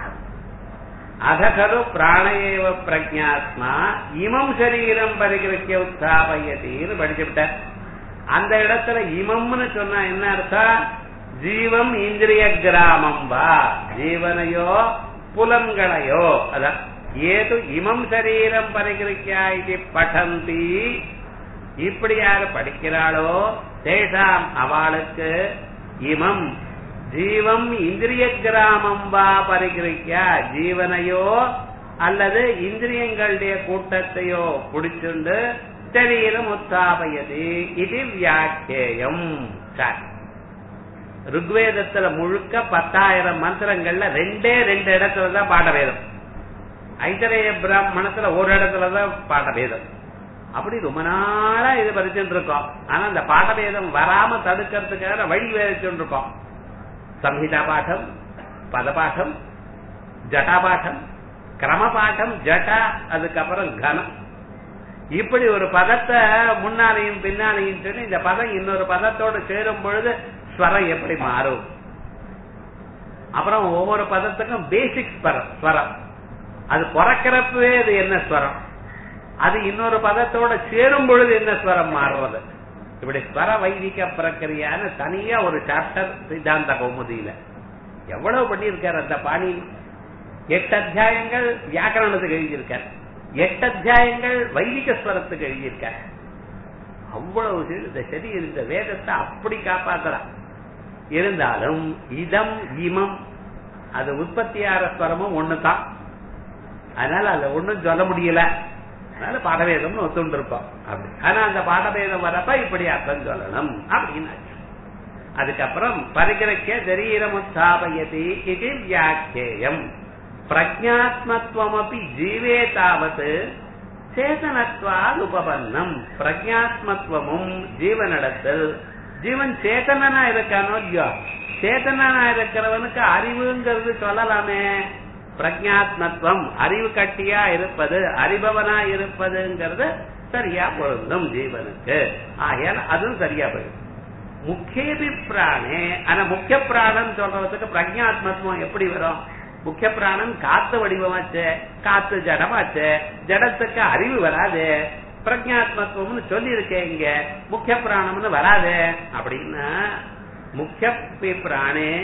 அதகரு பிராணயேவ பிரஜாத்மா இமம் சரீரம் பரிகிரக்கிய உத்தாபயத்தின்னு படிச்சு விட்டார் அந்த இடத்துல இமம்னு சொன்னா என்ன அர்த்தம் ஜீவம் இந்திரிய கிராமம் வா ஜீவனையோ புலன்களையோ அதான் ஏது இமம் சரீரம் பரிகிருக்கியா இது படந்தி இப்படி யாரு படிக்கிறாளோ தேஷாம் அவளுக்கு இமம் ஜீவம் இந்திரிய கிராமம் வா பரிகிருக்கியா ஜீவனையோ அல்லது இந்திரியங்களுடைய கூட்டத்தையோ பிடிச்சுண்டு சரீரம் உத்தாபயதி இது வியாக்கியம் சரி ருக்வேதத்துல முழுக்க பத்தாயிரம் மந்திரங்கள்ல ரெண்டே ரெண்டு இடத்துல தான் பாடவேதம் ஐத்தரைய பிராமணத்துல ஒரு இடத்துலதான் பாடபேதம் அப்படி ரொம்ப நாளா இது படிச்சுட்டு இருக்கோம் ஆனா அந்த பாடபேதம் வராம தடுக்கிறதுக்காக வழி வேதிச்சுட்டு இருக்கோம் சம்ஹிதா பாடம் பதபாட்டம் ஜட்டா பாட்டம் கிரம பாட்டம் ஜட்டா அதுக்கப்புறம் கனம் இப்படி ஒரு பதத்தை முன்னாலையும் பின்னாலையும் சொல்லி இந்த பதம் இன்னொரு பதத்தோடு சேரும் பொழுது ஸ்வரம் எப்படி மாறும் அப்புறம் ஒவ்வொரு பதத்துக்கும் பேசிக் ஸ்வரம் அது பிறக்கிறப்பவே அது என்ன ஸ்வரம் அது இன்னொரு பதத்தோட சேரும் பொழுது என்ன ஸ்வரம் மாறுறது இப்படி ஸ்வர வைதிக பிரக்கிரியான தனியா ஒரு சாப்டர் சித்தாந்த கௌமுதியில எவ்வளவு பண்ணியிருக்காரு அந்த பாணி எட்டு அத்தியாயங்கள் வியாக்கரணத்துக்கு எழுதியிருக்கார் எட்டு அத்தியாயங்கள் வைதிக ஸ்வரத்துக்கு எழுதியிருக்கார் அவ்வளவு இந்த சரி இந்த வேதத்தை அப்படி காப்பாத்தலாம் இருந்தாலும் இதம் இமம் அது உற்பத்தியார ஸ்வரமும் ஒண்ணுதான் அதனால அதுல ஒண்ணும் சொல்ல முடியல அதனால பாடவேதம்னு ஒத்துண்டு இருப்போம் அப்படி ஆனா அந்த பாடவேதம் வரப்ப இப்படி அர்த்தம் சொல்லணும் அப்படின்னு அதுக்கப்புறம் பரிகிரக்கிய சரீரமுத்தாபயதி இது வியாக்கியம் பிரஜாத்மத்துவம் அப்படி ஜீவே தாவத் சேதனத்வால் உபபன்னம் பிரஜாத்மத்துவமும் ஜீவனிடத்தில் ஜீவன் சேத்தனா இருக்கானோ இல்லையோ சேத்தனா இருக்கிறவனுக்கு அறிவுங்கிறது சொல்லலாமே பிரஜாத்மத்துவம் அறிவு கட்டியா இருப்பது அறிபவனா இருப்பதுங்கிறது சரியா பொருந்தும் ஜீவனுக்கு ஆகையால் அதுவும் சரியா போயிடும் முக்கியபி பிராணே ஆனா முக்கிய பிராணம் சொல்றதுக்கு பிரஜாத்மத்துவம் எப்படி வரும் முக்கிய பிராணம் காத்து வடிவமாச்சு காத்து ஜடமாச்சு ஜடத்துக்கு அறிவு வராது பிரஜாத்மத்துவம்னு சொல்லி இருக்கேன் இங்க முக்கிய பிராணம்னு வராது அப்படின்னா முக்கிய பிராணே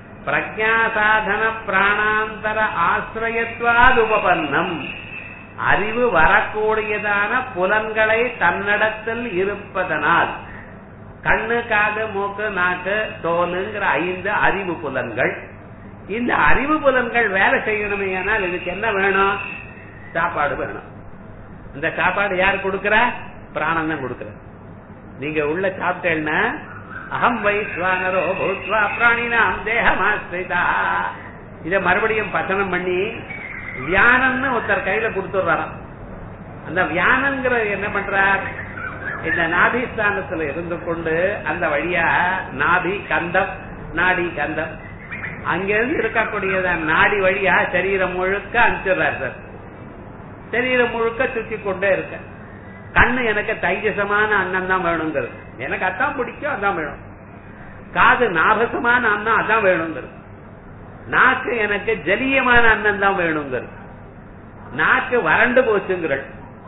பிரஜாசாதன பிராணாந்தர ஆசிரியத்வாது உபபன்னம் அறிவு வரக்கூடியதான புலன்களை தன்னிடத்தில் இருப்பதனால் கண்ணு காது மூக்கு நாக்கு தோலுங்கிற ஐந்து அறிவு புலன்கள் இந்த அறிவு புலன்கள் வேலை செய்யணுமே ஆனால் இதுக்கு என்ன வேணும் சாப்பாடு வேணும் இந்த சாப்பாடு யார் கொடுக்கிற பிராணம் தான் கொடுக்கிற நீங்க உள்ள சாப்பிட்டேன்னா அகம் வைஸ்வானரோ பூத்வா பிராணினாம் தேகமாஸ்ரிதா இத மறுபடியும் பசனம் பண்ணி வியானம்னு ஒருத்தர் கையில கொடுத்துடுறாராம் அந்த வியானங்கிற என்ன பண்றார் இந்த நாபிஸ்தானத்துல இருந்து கொண்டு அந்த வழியா நாபி கந்தம் நாடி கந்தம் அங்கிருந்து இருக்கக்கூடியத நாடி வழியா சரீரம் முழுக்க அனுப்பிச்சிடுறார் சார் சரீரம் முழுக்க சுத்தி கொண்டே இருக்க கண்ணு எனக்கு தைஜசமான அன்னம் தான் வேணுங்கிறது எனக்கு அதான் பிடிக்கும் அதான் வேணும் காது நாபசமான அன்னம் அதான் வேணுங்கிறது நாக்கு எனக்கு ஜலியமான அன்னம் தான் வேணுங்கிறது நாக்கு வறண்டு போச்சுங்கிறள்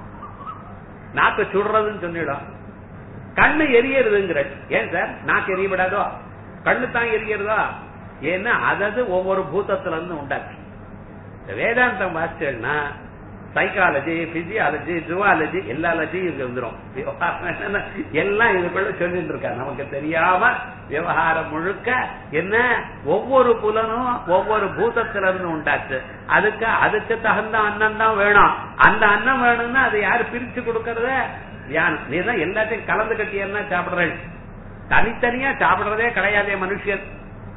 நாக்கு சுடுறதுன்னு சொல்லிடும் கண்ணு எரியறதுங்கிற ஏன் சார் நாக்கு எரியப்படாதோ கண்ணு தான் எரியறதா ஏன்னா அதது ஒவ்வொரு பூதத்துல இருந்து உண்டாச்சு இந்த வேதாந்தம் வாசிச்சேன்னா சைக்காலஜி பிசியாலஜி ஜுவாலஜி எல்லாலஜி இங்க வந்துரும் எல்லாம் இதுக்குள்ள சொல்லிட்டு இருக்கா நமக்கு தெரியாம விவகாரம் முழுக்க என்ன ஒவ்வொரு புலனும் ஒவ்வொரு பூதத்துல இருந்து உண்டாச்சு அதுக்கு அதுக்கு தகுந்த அன்னம் தான் வேணும் அந்த அன்னம் வேணும்னா அதை யாரு பிரிச்சு கொடுக்கறத தியானம் நீ தான் எல்லாத்தையும் கலந்து கட்டியன்னா சாப்பிடுறேன் தனித்தனியா சாப்பிடுறதே கிடையாதே மனுஷன்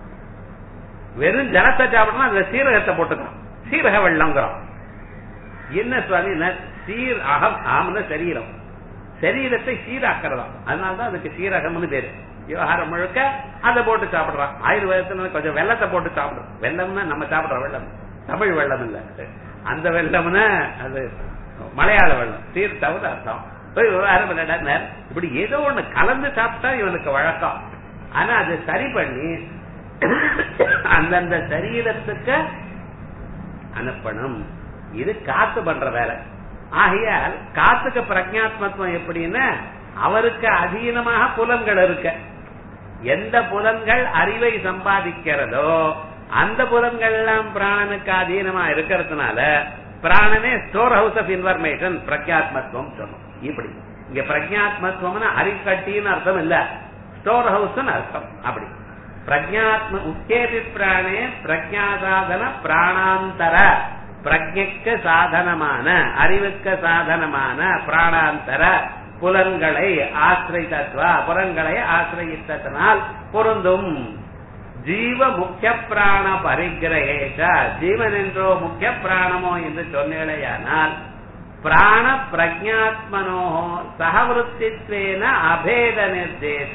வெறும் ஜலத்தை சாப்பிடணும் அதுல சீரகத்தை போட்டுக்கலாம் சீரக வெள்ளங்கிறோம் என்ன சுவாமி சீர் அகம் ஆம்ன சரீரம் சரீரத்தை சீராக்கிறதா அதனாலதான் அதுக்கு சீரகம்னு பேரு விவகாரம் முழுக்க அதை போட்டு சாப்பிடுறான் ஆயுர்வேதத்துல கொஞ்சம் வெள்ளத்தை போட்டு சாப்பிடுறோம் வெள்ளம்னா நம்ம சாப்பிடுற வெள்ளம் தமிழ் வெள்ளம் இல்ல அந்த வெள்ளம்னா அது மலையாள வெள்ளம் சீர் தவிர அர்த்தம் விவகாரம் இல்லடா இப்படி ஏதோ ஒண்ணு கலந்து சாப்பிட்டா இவனுக்கு வழக்கம் ஆனா அது சரி பண்ணி அந்தந்த சரீரத்துக்கு அனுப்பணும் இது காத்து பண்ற வேலை ஆகையால் காத்துக்கு பிரஜாத்மத்துவம் எப்படின்னா அவருக்கு அதீனமாக புலன்கள் இருக்க எந்த புலன்கள் அறிவை சம்பாதிக்கிறதோ அந்த புலன்கள் எல்லாம் பிராணனுக்கு அதீனமா இருக்கிறதுனால பிராணனே ஸ்டோர் ஹவுஸ் ஆஃப் இன்ஃபர்மேஷன் பிரஜாத்மத்துவம் சொல்லும் இப்படி இங்க பிரஜாத்மத்துவம்னு அறிக்கட்டின்னு அர்த்தம் இல்ல ஸ்டோர் ஹவுஸ் அர்த்தம் அப்படி பிரஜாத்ம உத்தேதி பிராணே பிரஜாசாதன பிராணாந்தர பிரஜைக்கு சாதனமான அறிவுக்கு சாதனமான பிராணாந்தர புலன்களை ஆசிரித்தத்வா புலன்களை ஆசிரியத்தனால் பொருந்தும் ஜீவ முக்கிய பிராண பரிகிரகேஷ ஜீவன் என்றோ முக்கிய பிராணமோ என்று சொன்னேடையானால் பிராண பிரஜாத்மனோ சகவருத்தித்வேன அபேத நிர்தேச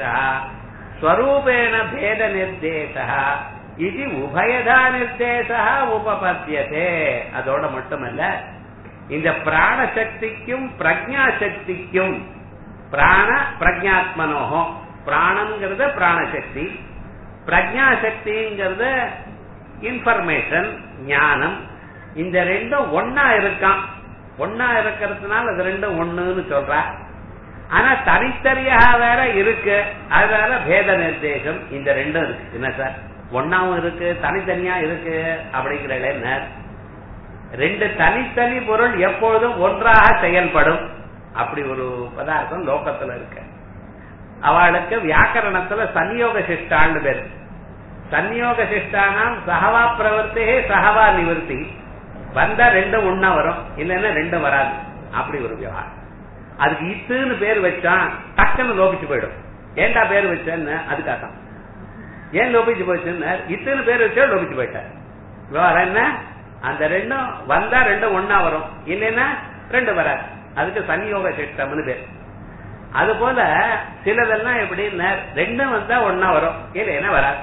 ஸ்வரூபேண பேத நிர்தேச இது உபயதா நிர்தேச உபபத்தியதே அதோட மட்டுமல்ல இந்த பிராண சக்திக்கும் பிரஜா சக்திக்கும் பிராண பிரஜாத்மனோகம் பிராணம்ங்கிறது பிராணசக்தி பிரஜா சக்திங்கிறது இன்ஃபர்மேஷன் ஞானம் இந்த ரெண்டும் ஒன்னா இருக்கான் ஒன்னா இருக்கிறதுனால அது ரெண்டும் ஒண்ணுன்னு சொல்ற ஆனா தனித்தனியாக வேற இருக்கு அதனால பேத நிர்தேசம் இந்த ரெண்டும் இருக்கு என்ன சார் ஒன்னாவும் இருக்கு தனித்தனியா இருக்கு அப்படிங்கிற என்ன ரெண்டு தனித்தனி பொருள் எப்பொழுதும் ஒன்றாக செயல்படும் அப்படி ஒரு பதார்த்தம் லோகத்துல இருக்கு அவளுக்கு வியாக்கரணத்துல சன்னியோக சிஷ்டான்னு பேரு சன்னியோக சிஷ்டானாம் சகவா பிரவர்த்தி சகவா நிவர்த்தி வந்தா ரெண்டும் ஒன்னா வரும் இல்லைன்னா ரெண்டும் வராது அப்படி ஒரு விவகாரம் அதுக்கு இத்துன்னு பேர் வச்சான் டக்குன்னு லோபிச்சு போயிடும் ஏண்டா பேர் வச்சேன்னு அதுக்காக ஏன் லோபிச்சு போச்சுன்னு இத்துன்னு பேர் வச்சா லோபிச்சு போயிட்டார் விவகாரம் என்ன அந்த ரெண்டும் வந்தா ரெண்டும் ஒன்னா வரும் இல்லைன்னா ரெண்டு வராது அதுக்கு சன்னியோக சிஷ்டம்னு பேர் அது போல சிலதெல்லாம் எப்படின்னா ரெண்டும் வந்தா ஒன்னா வரும் இல்லைன்னா வராது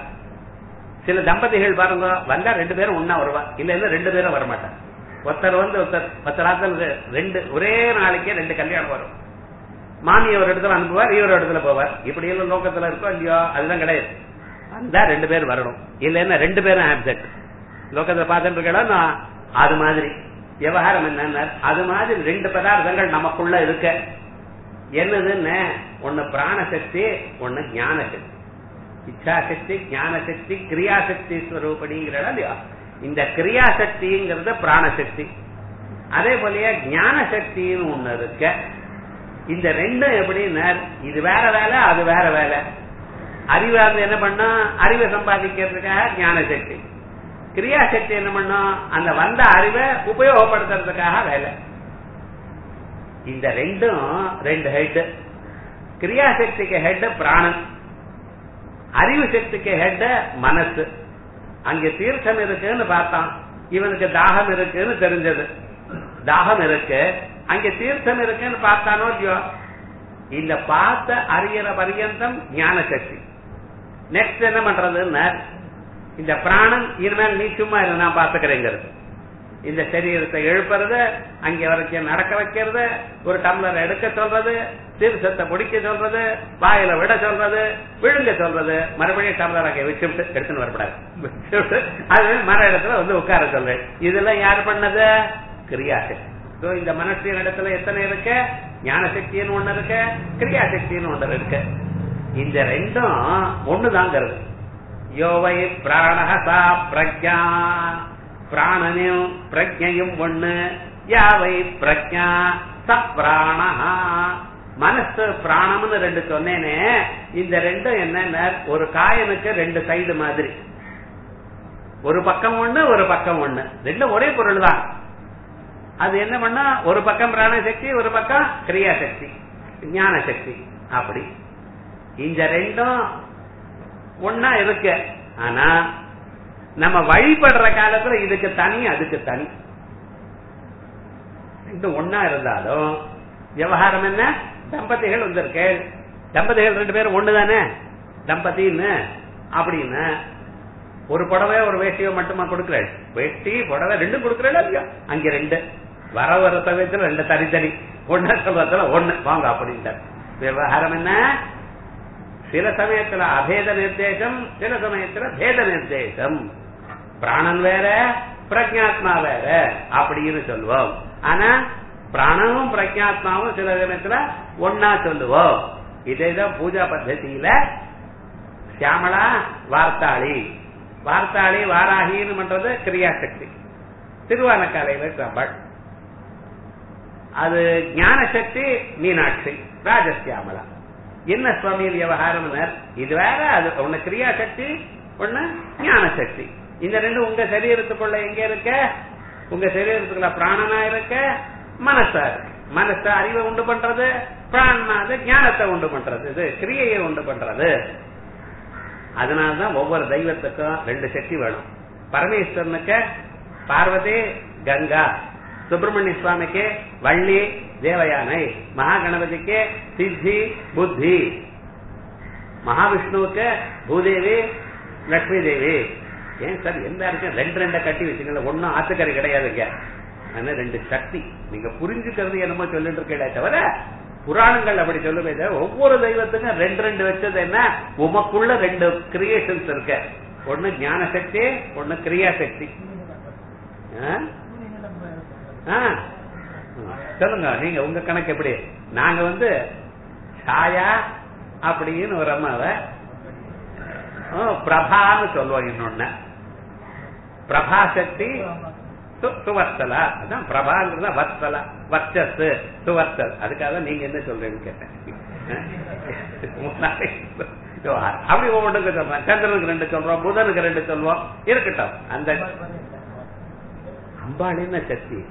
சில தம்பதிகள் பாருங்க வந்தா ரெண்டு பேரும் ஒன்னா வருவா இல்லைன்னா ரெண்டு பேரும் வரமாட்டாங்க ஒருத்தர் வந்து ஒருத்தர் பத்து ரெண்டு ஒரே நாளைக்கே ரெண்டு கல்யாணம் வரும் மாமி ஒரு இடத்துல அனுப்புவார் இவர் இடத்துல போவார் இப்படி எல்லாம் லோக்கத்துல இருக்கோ இல்லையோ அதுதான் கிடையாது வந்தா ரெண்டு பேர் வரணும் இல்லைன்னா ரெண்டு பேரும் ஆப்சென்ட் லோக்கத்துல பார்த்துட்டு இருக்கா அது மாதிரி விவகாரம் என்ன அது மாதிரி ரெண்டு பதார்த்தங்கள் நமக்குள்ள இருக்க என்னதுன்னு ஒண்ணு பிராணசக்தி ஒண்ணு ஞான சக்தி இச்சாசக்தி ஞான சக்தி கிரியாசக்தி ஸ்வரூபடிங்கிற இல்லையா இந்த கிரியாசக்திங்கிறது பிராணசக்தி அதே போலயே ஞான சக்தின்னு ஒண்ணு இருக்க இந்த ரெண்டும் எப்படின்னா இது வேற வேலை அது வேற வேலை அறிவார்ந்து என்ன பண்ணா அறிவை சம்பாதிக்கிறதுக்காக ஞான சக்தி கிரியாசக்தி என்ன பண்ணும் அந்த வந்த அறிவை உபயோகப்படுத்துறதுக்காக வேலை இந்த ரெண்டும் ரெண்டு ஹெட் கிரியாசக்திக்கு ஹெட் பிராணன் அறிவு சக்திக்கு ஹெட் மனசு அங்க தீர்த்தம் இருக்குன்னு பார்த்தான் இவனுக்கு தாகம் இருக்குன்னு தெரிஞ்சது தாகம் இருக்கு அங்க தீர்த்தம் இருக்குன்னு பார்த்தானோ இல்லையோ இந்த பார்த்த அறியற பரியந்தம் ஞான சக்தி நெக்ஸ்ட் என்ன பண்றதுன்னா இந்த பிராணன் இனிமேல் நீ சும்மா இரு நான் பாத்துக்கிறேங்கிறது இந்த சரீரத்தை எழுப்புறது அங்க வரைக்கும் நடக்க வைக்கிறது ஒரு டம்ளர் எடுக்க சொல்றது தீர்த்தத்தை பிடிக்க சொல்றது வாயில விட சொல்றது விழுங்க சொல்றது மறுபடியும் டம்ளர் அங்க வச்சுட்டு எடுத்துன்னு வரப்படாது வச்சுட்டு அது மர இடத்துல வந்து உட்கார சொல்றேன் இதெல்லாம் யார் பண்ணது கிரியாசக்தி So, இந்த மனசின் இடத்துல எத்தனை இருக்கு ஞான சக்தின்னு ஒண்ணு இருக்கு கிரியா சக்தின்னு ஒண்ணு இருக்கு இந்த ரெண்டும் ஒண்ணுதாங்கிறது யோவை பிராணஹசா பிரஜா பிராணனும் பிரஜையும் ஒண்ணு யாவை பிரஜா ச பிராணஹா மனசு பிராணம்னு ரெண்டு சொன்னேனே இந்த ரெண்டும் என்னன்னா ஒரு காயனுக்கு ரெண்டு சைடு மாதிரி ஒரு பக்கம் ஒண்ணு ஒரு பக்கம் ஒண்ணு ரெண்டும் ஒரே பொருள் தான் அது என்ன பண்ணா ஒரு பக்கம் பிராண சக்தி ஒரு பக்கம் கிரியா சக்தி ஞான சக்தி அப்படி இந்த ரெண்டும் ஒன்னா இருக்கு ஆனா நம்ம வழிபடுற காலத்துல இதுக்கு தனி அதுக்கு தனி ரெண்டும் ஒன்னா இருந்தாலும் விவகாரம் என்ன தம்பதிகள் வந்திருக்கு தம்பதிகள் ரெண்டு பேரும் ஒண்ணுதானே தம்பதின்னு அப்படின்னு ஒரு புடவை ஒரு வேஷ்டியோ மட்டுமா கொடுக்கற வேஷ்டி புடவை ரெண்டும் கொடுக்கறா இல்லையா அங்க ரெண்டு வர வர சமயத்துல ரெண்டு தனித்தனி ஒண்ணு சொல்றதுல ஒண்ணு வாங்க அப்படின்ட்டு விவகாரம் என்ன சில சமயத்துல அபேத நிர்தேசம் சில சமயத்துல பேத நிர்தேசம் பிராணன் வேற பிரஜாத்மா வேற அப்படின்னு சொல்லுவோம் ஆனா பிராணனும் பிரஜாத்மாவும் சில சமயத்துல ஒன்னா சொல்லுவோம் இதேதான் பூஜா பத்ததியில சியாமளா வார்த்தாளி வார்த்தாளி வாராகின்னு பண்றது கிரியாசக்தி திருவானக்காலையில சாம்பாள் அது ஞான சக்தி மீனாட்சி ராஜசியாமலா என்ன சுவாமி விவகாரம் இது வேற அது ஒண்ணு கிரியா சக்தி ஒண்ணு ஞான சக்தி இந்த ரெண்டு உங்க சரீரத்துக்குள்ள எங்க இருக்க உங்க சரீரத்துக்குள்ள பிராணனா இருக்க மனசா இருக்கு மனச அறிவை உண்டு பண்றது பிராணனா அது ஞானத்தை உண்டு பண்றது இது கிரியையை உண்டு பண்றது அதனாலதான் ஒவ்வொரு தெய்வத்துக்கும் ரெண்டு சக்தி வேணும் பரமேஸ்வரனுக்கு பார்வதி கங்கா சுப்பிரமணிய சுவாமிக்கு வள்ளி தேவயானை மகாகணபதிக்கு சித்தி புத்தி மகாவிஷ்ணுவுக்கு பூதேவி லட்சுமி தேவி ஏன் சார் எல்லாருக்கும் ரெண்டு ரெண்ட கட்டி வச்சுக்கல ஒன்னும் ஆத்துக்கறி கிடையாதுங்க ஆனா ரெண்டு சக்தி நீங்க புரிஞ்சுக்கிறது என்னமோ சொல்லிட்டு இருக்கே தவிர புராணங்கள் அப்படி சொல்லுமே தவிர ஒவ்வொரு தெய்வத்துக்கும் ரெண்டு ரெண்டு வச்சது என்ன உமக்குள்ள ரெண்டு கிரியேஷன்ஸ் இருக்கு ஒண்ணு ஞான சக்தி ஒண்ணு கிரியா சக்தி சொல்லுங்க நீங்க உங்க கணக்கு எப்படி நாங்க வந்து சாயா அப்படின்னு ஒரு அம்மாவை பிரபான்னு சொல்லுவோம் இன்னொன்னு பிரபா சக்தி சுவர்த்தலா அதான் பிரபாங்கிறத வர்த்தலா வர்ச்சஸ் சுவர்த்தல் அதுக்காக நீங்க என்ன சொல்றீங்கன்னு கேட்டேன் அப்படி ஒவ்வொன்றுக்கு சொல்றேன் சந்திரனுக்கு ரெண்டு சொல்றோம் புதனுக்கு ரெண்டு சொல்லுவோம் இருக்கட்டும் அந்த அம்பாள் என்ன சக்தி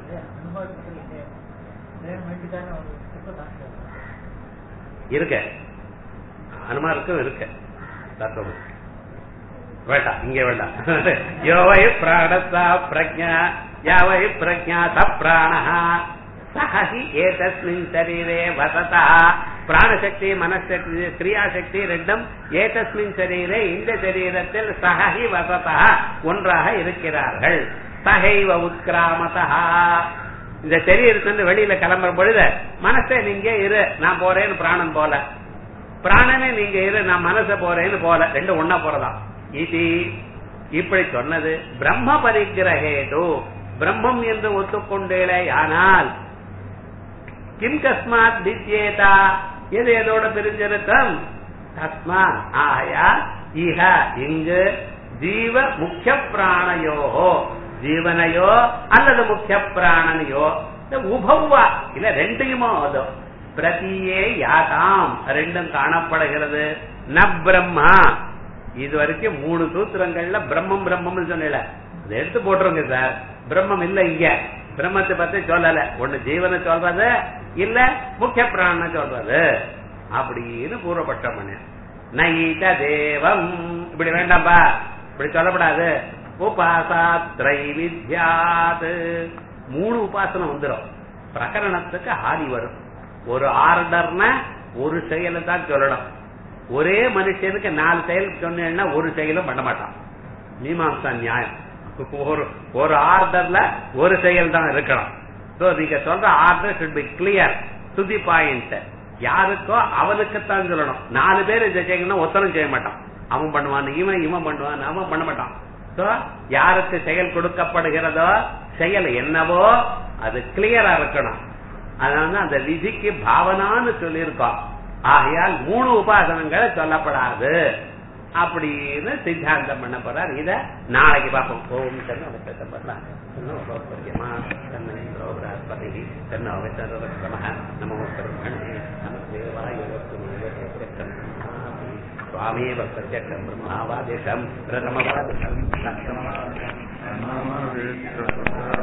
இருக்க அனுமாருக்கும் இருக்க தத்துவம் வேண்டாம் இங்க வேண்டாம் யோவை பிராணசா பிரஜா யாவை பிரஜா சப்ராணா சஹி ஏதஸ்மின் சரீரே வசதா பிராணசக்தி மனசக்தி கிரியாசக்தி ரெண்டும் ஏதஸ்மின் சரீரே இந்த சரீரத்தில் சஹி வசதா ஒன்றாக இருக்கிறார்கள் சகைவ உத்கிராமதா இந்த சரீரத்திலிருந்து வெளியில கிளம்புற பொழுது மனசே நீங்க இரு நான் போறேன்னு பிராணன் போல பிராணனே நீங்க இரு நான் மனச போறேன்னு போல ரெண்டு ஒன்னா போறதாம் இது இப்படி சொன்னது பிரம்ம பரிகிரகேது பிரம்மம் என்று ஒத்துக்கொண்டேலே ஆனால் கிம் கஸ்மாத் தித்யேதா எது எதோட பிரிஞ்சிருக்கும் தஸ்மா ஆயா இஹ இங்கு ஜீவ முக்கிய பிராணயோகோ ஜீவனையோ அல்லது முக்கிய பிராணனையோ உபவா இல்ல ரெண்டையுமோ அதோ பிரதியே யாதாம் ரெண்டும் காணப்படுகிறது ந பிரம்மா இது வரைக்கும் மூணு சூத்திரங்கள்ல பிரம்மம் பிரம்மம் சொன்னல அதை எடுத்து போட்டுருங்க சார் பிரம்மம் இல்ல இங்க பிரம்மத்தை பத்தி சொல்லல ஒண்ணு ஜீவனை சொல்றது இல்ல முக்கிய பிராண சொல்றது அப்படின்னு பூர்வபட்சம் பண்ண நைத தேவம் இப்படி வேண்டாம்பா இப்படி சொல்லப்படாது உபாசா திரைவித்யாது மூணு உபாசனம் வந்துடும் பிரகரணத்துக்கு ஆதி வரும் ஒரு ஆர்டர்னா ஒரு செயலை தான் சொல்லணும் ஒரே மனுஷனுக்கு நாலு செயல் சொன்னேன்னா ஒரு செயலும் பண்ண மாட்டான் மீமாம்சா நியாயம் ஒரு ஒரு ஆர்டர்ல ஒரு செயல் தான் இருக்கணும் So, நீங்க சொல்ற order should be clear to the point யாருக்கோ அவனுக்குத்தான் சொல்லணும் நாலு பேர் இதை செய்யணும்னா ஒத்தனம் செய்ய மாட்டான் அவன் பண்ணுவான் இவன் இவன் பண்ணுவான் அவன் பண்ண மாட்டான் So, யாருக்கு செயல் கொடுக்கப்படுகிறதோ செயல் என்னவோ அது கிளியரா இருக்கணும் அதனால அந்த விதிக்கு பாவனான்னு சொல்லியிருக்கோம் ஆகையால் மூணு உபாசனங்கள் சொல்லப்படாது அப்படின்னு சித்தாந்தம் பண்ண போறார் இத நாளைக்கு பார்ப்போம் ஓம் தன்ன பண்ணலாம் தன்னை தன்னோ நம நமோ பிரம்மணே நம தேவாய சுவாமேவ பிரத்யக்ஷம் பிரம்மாவாதிஷம் பிரதமவாதிஷம் சத்தியமாவாதிஷம்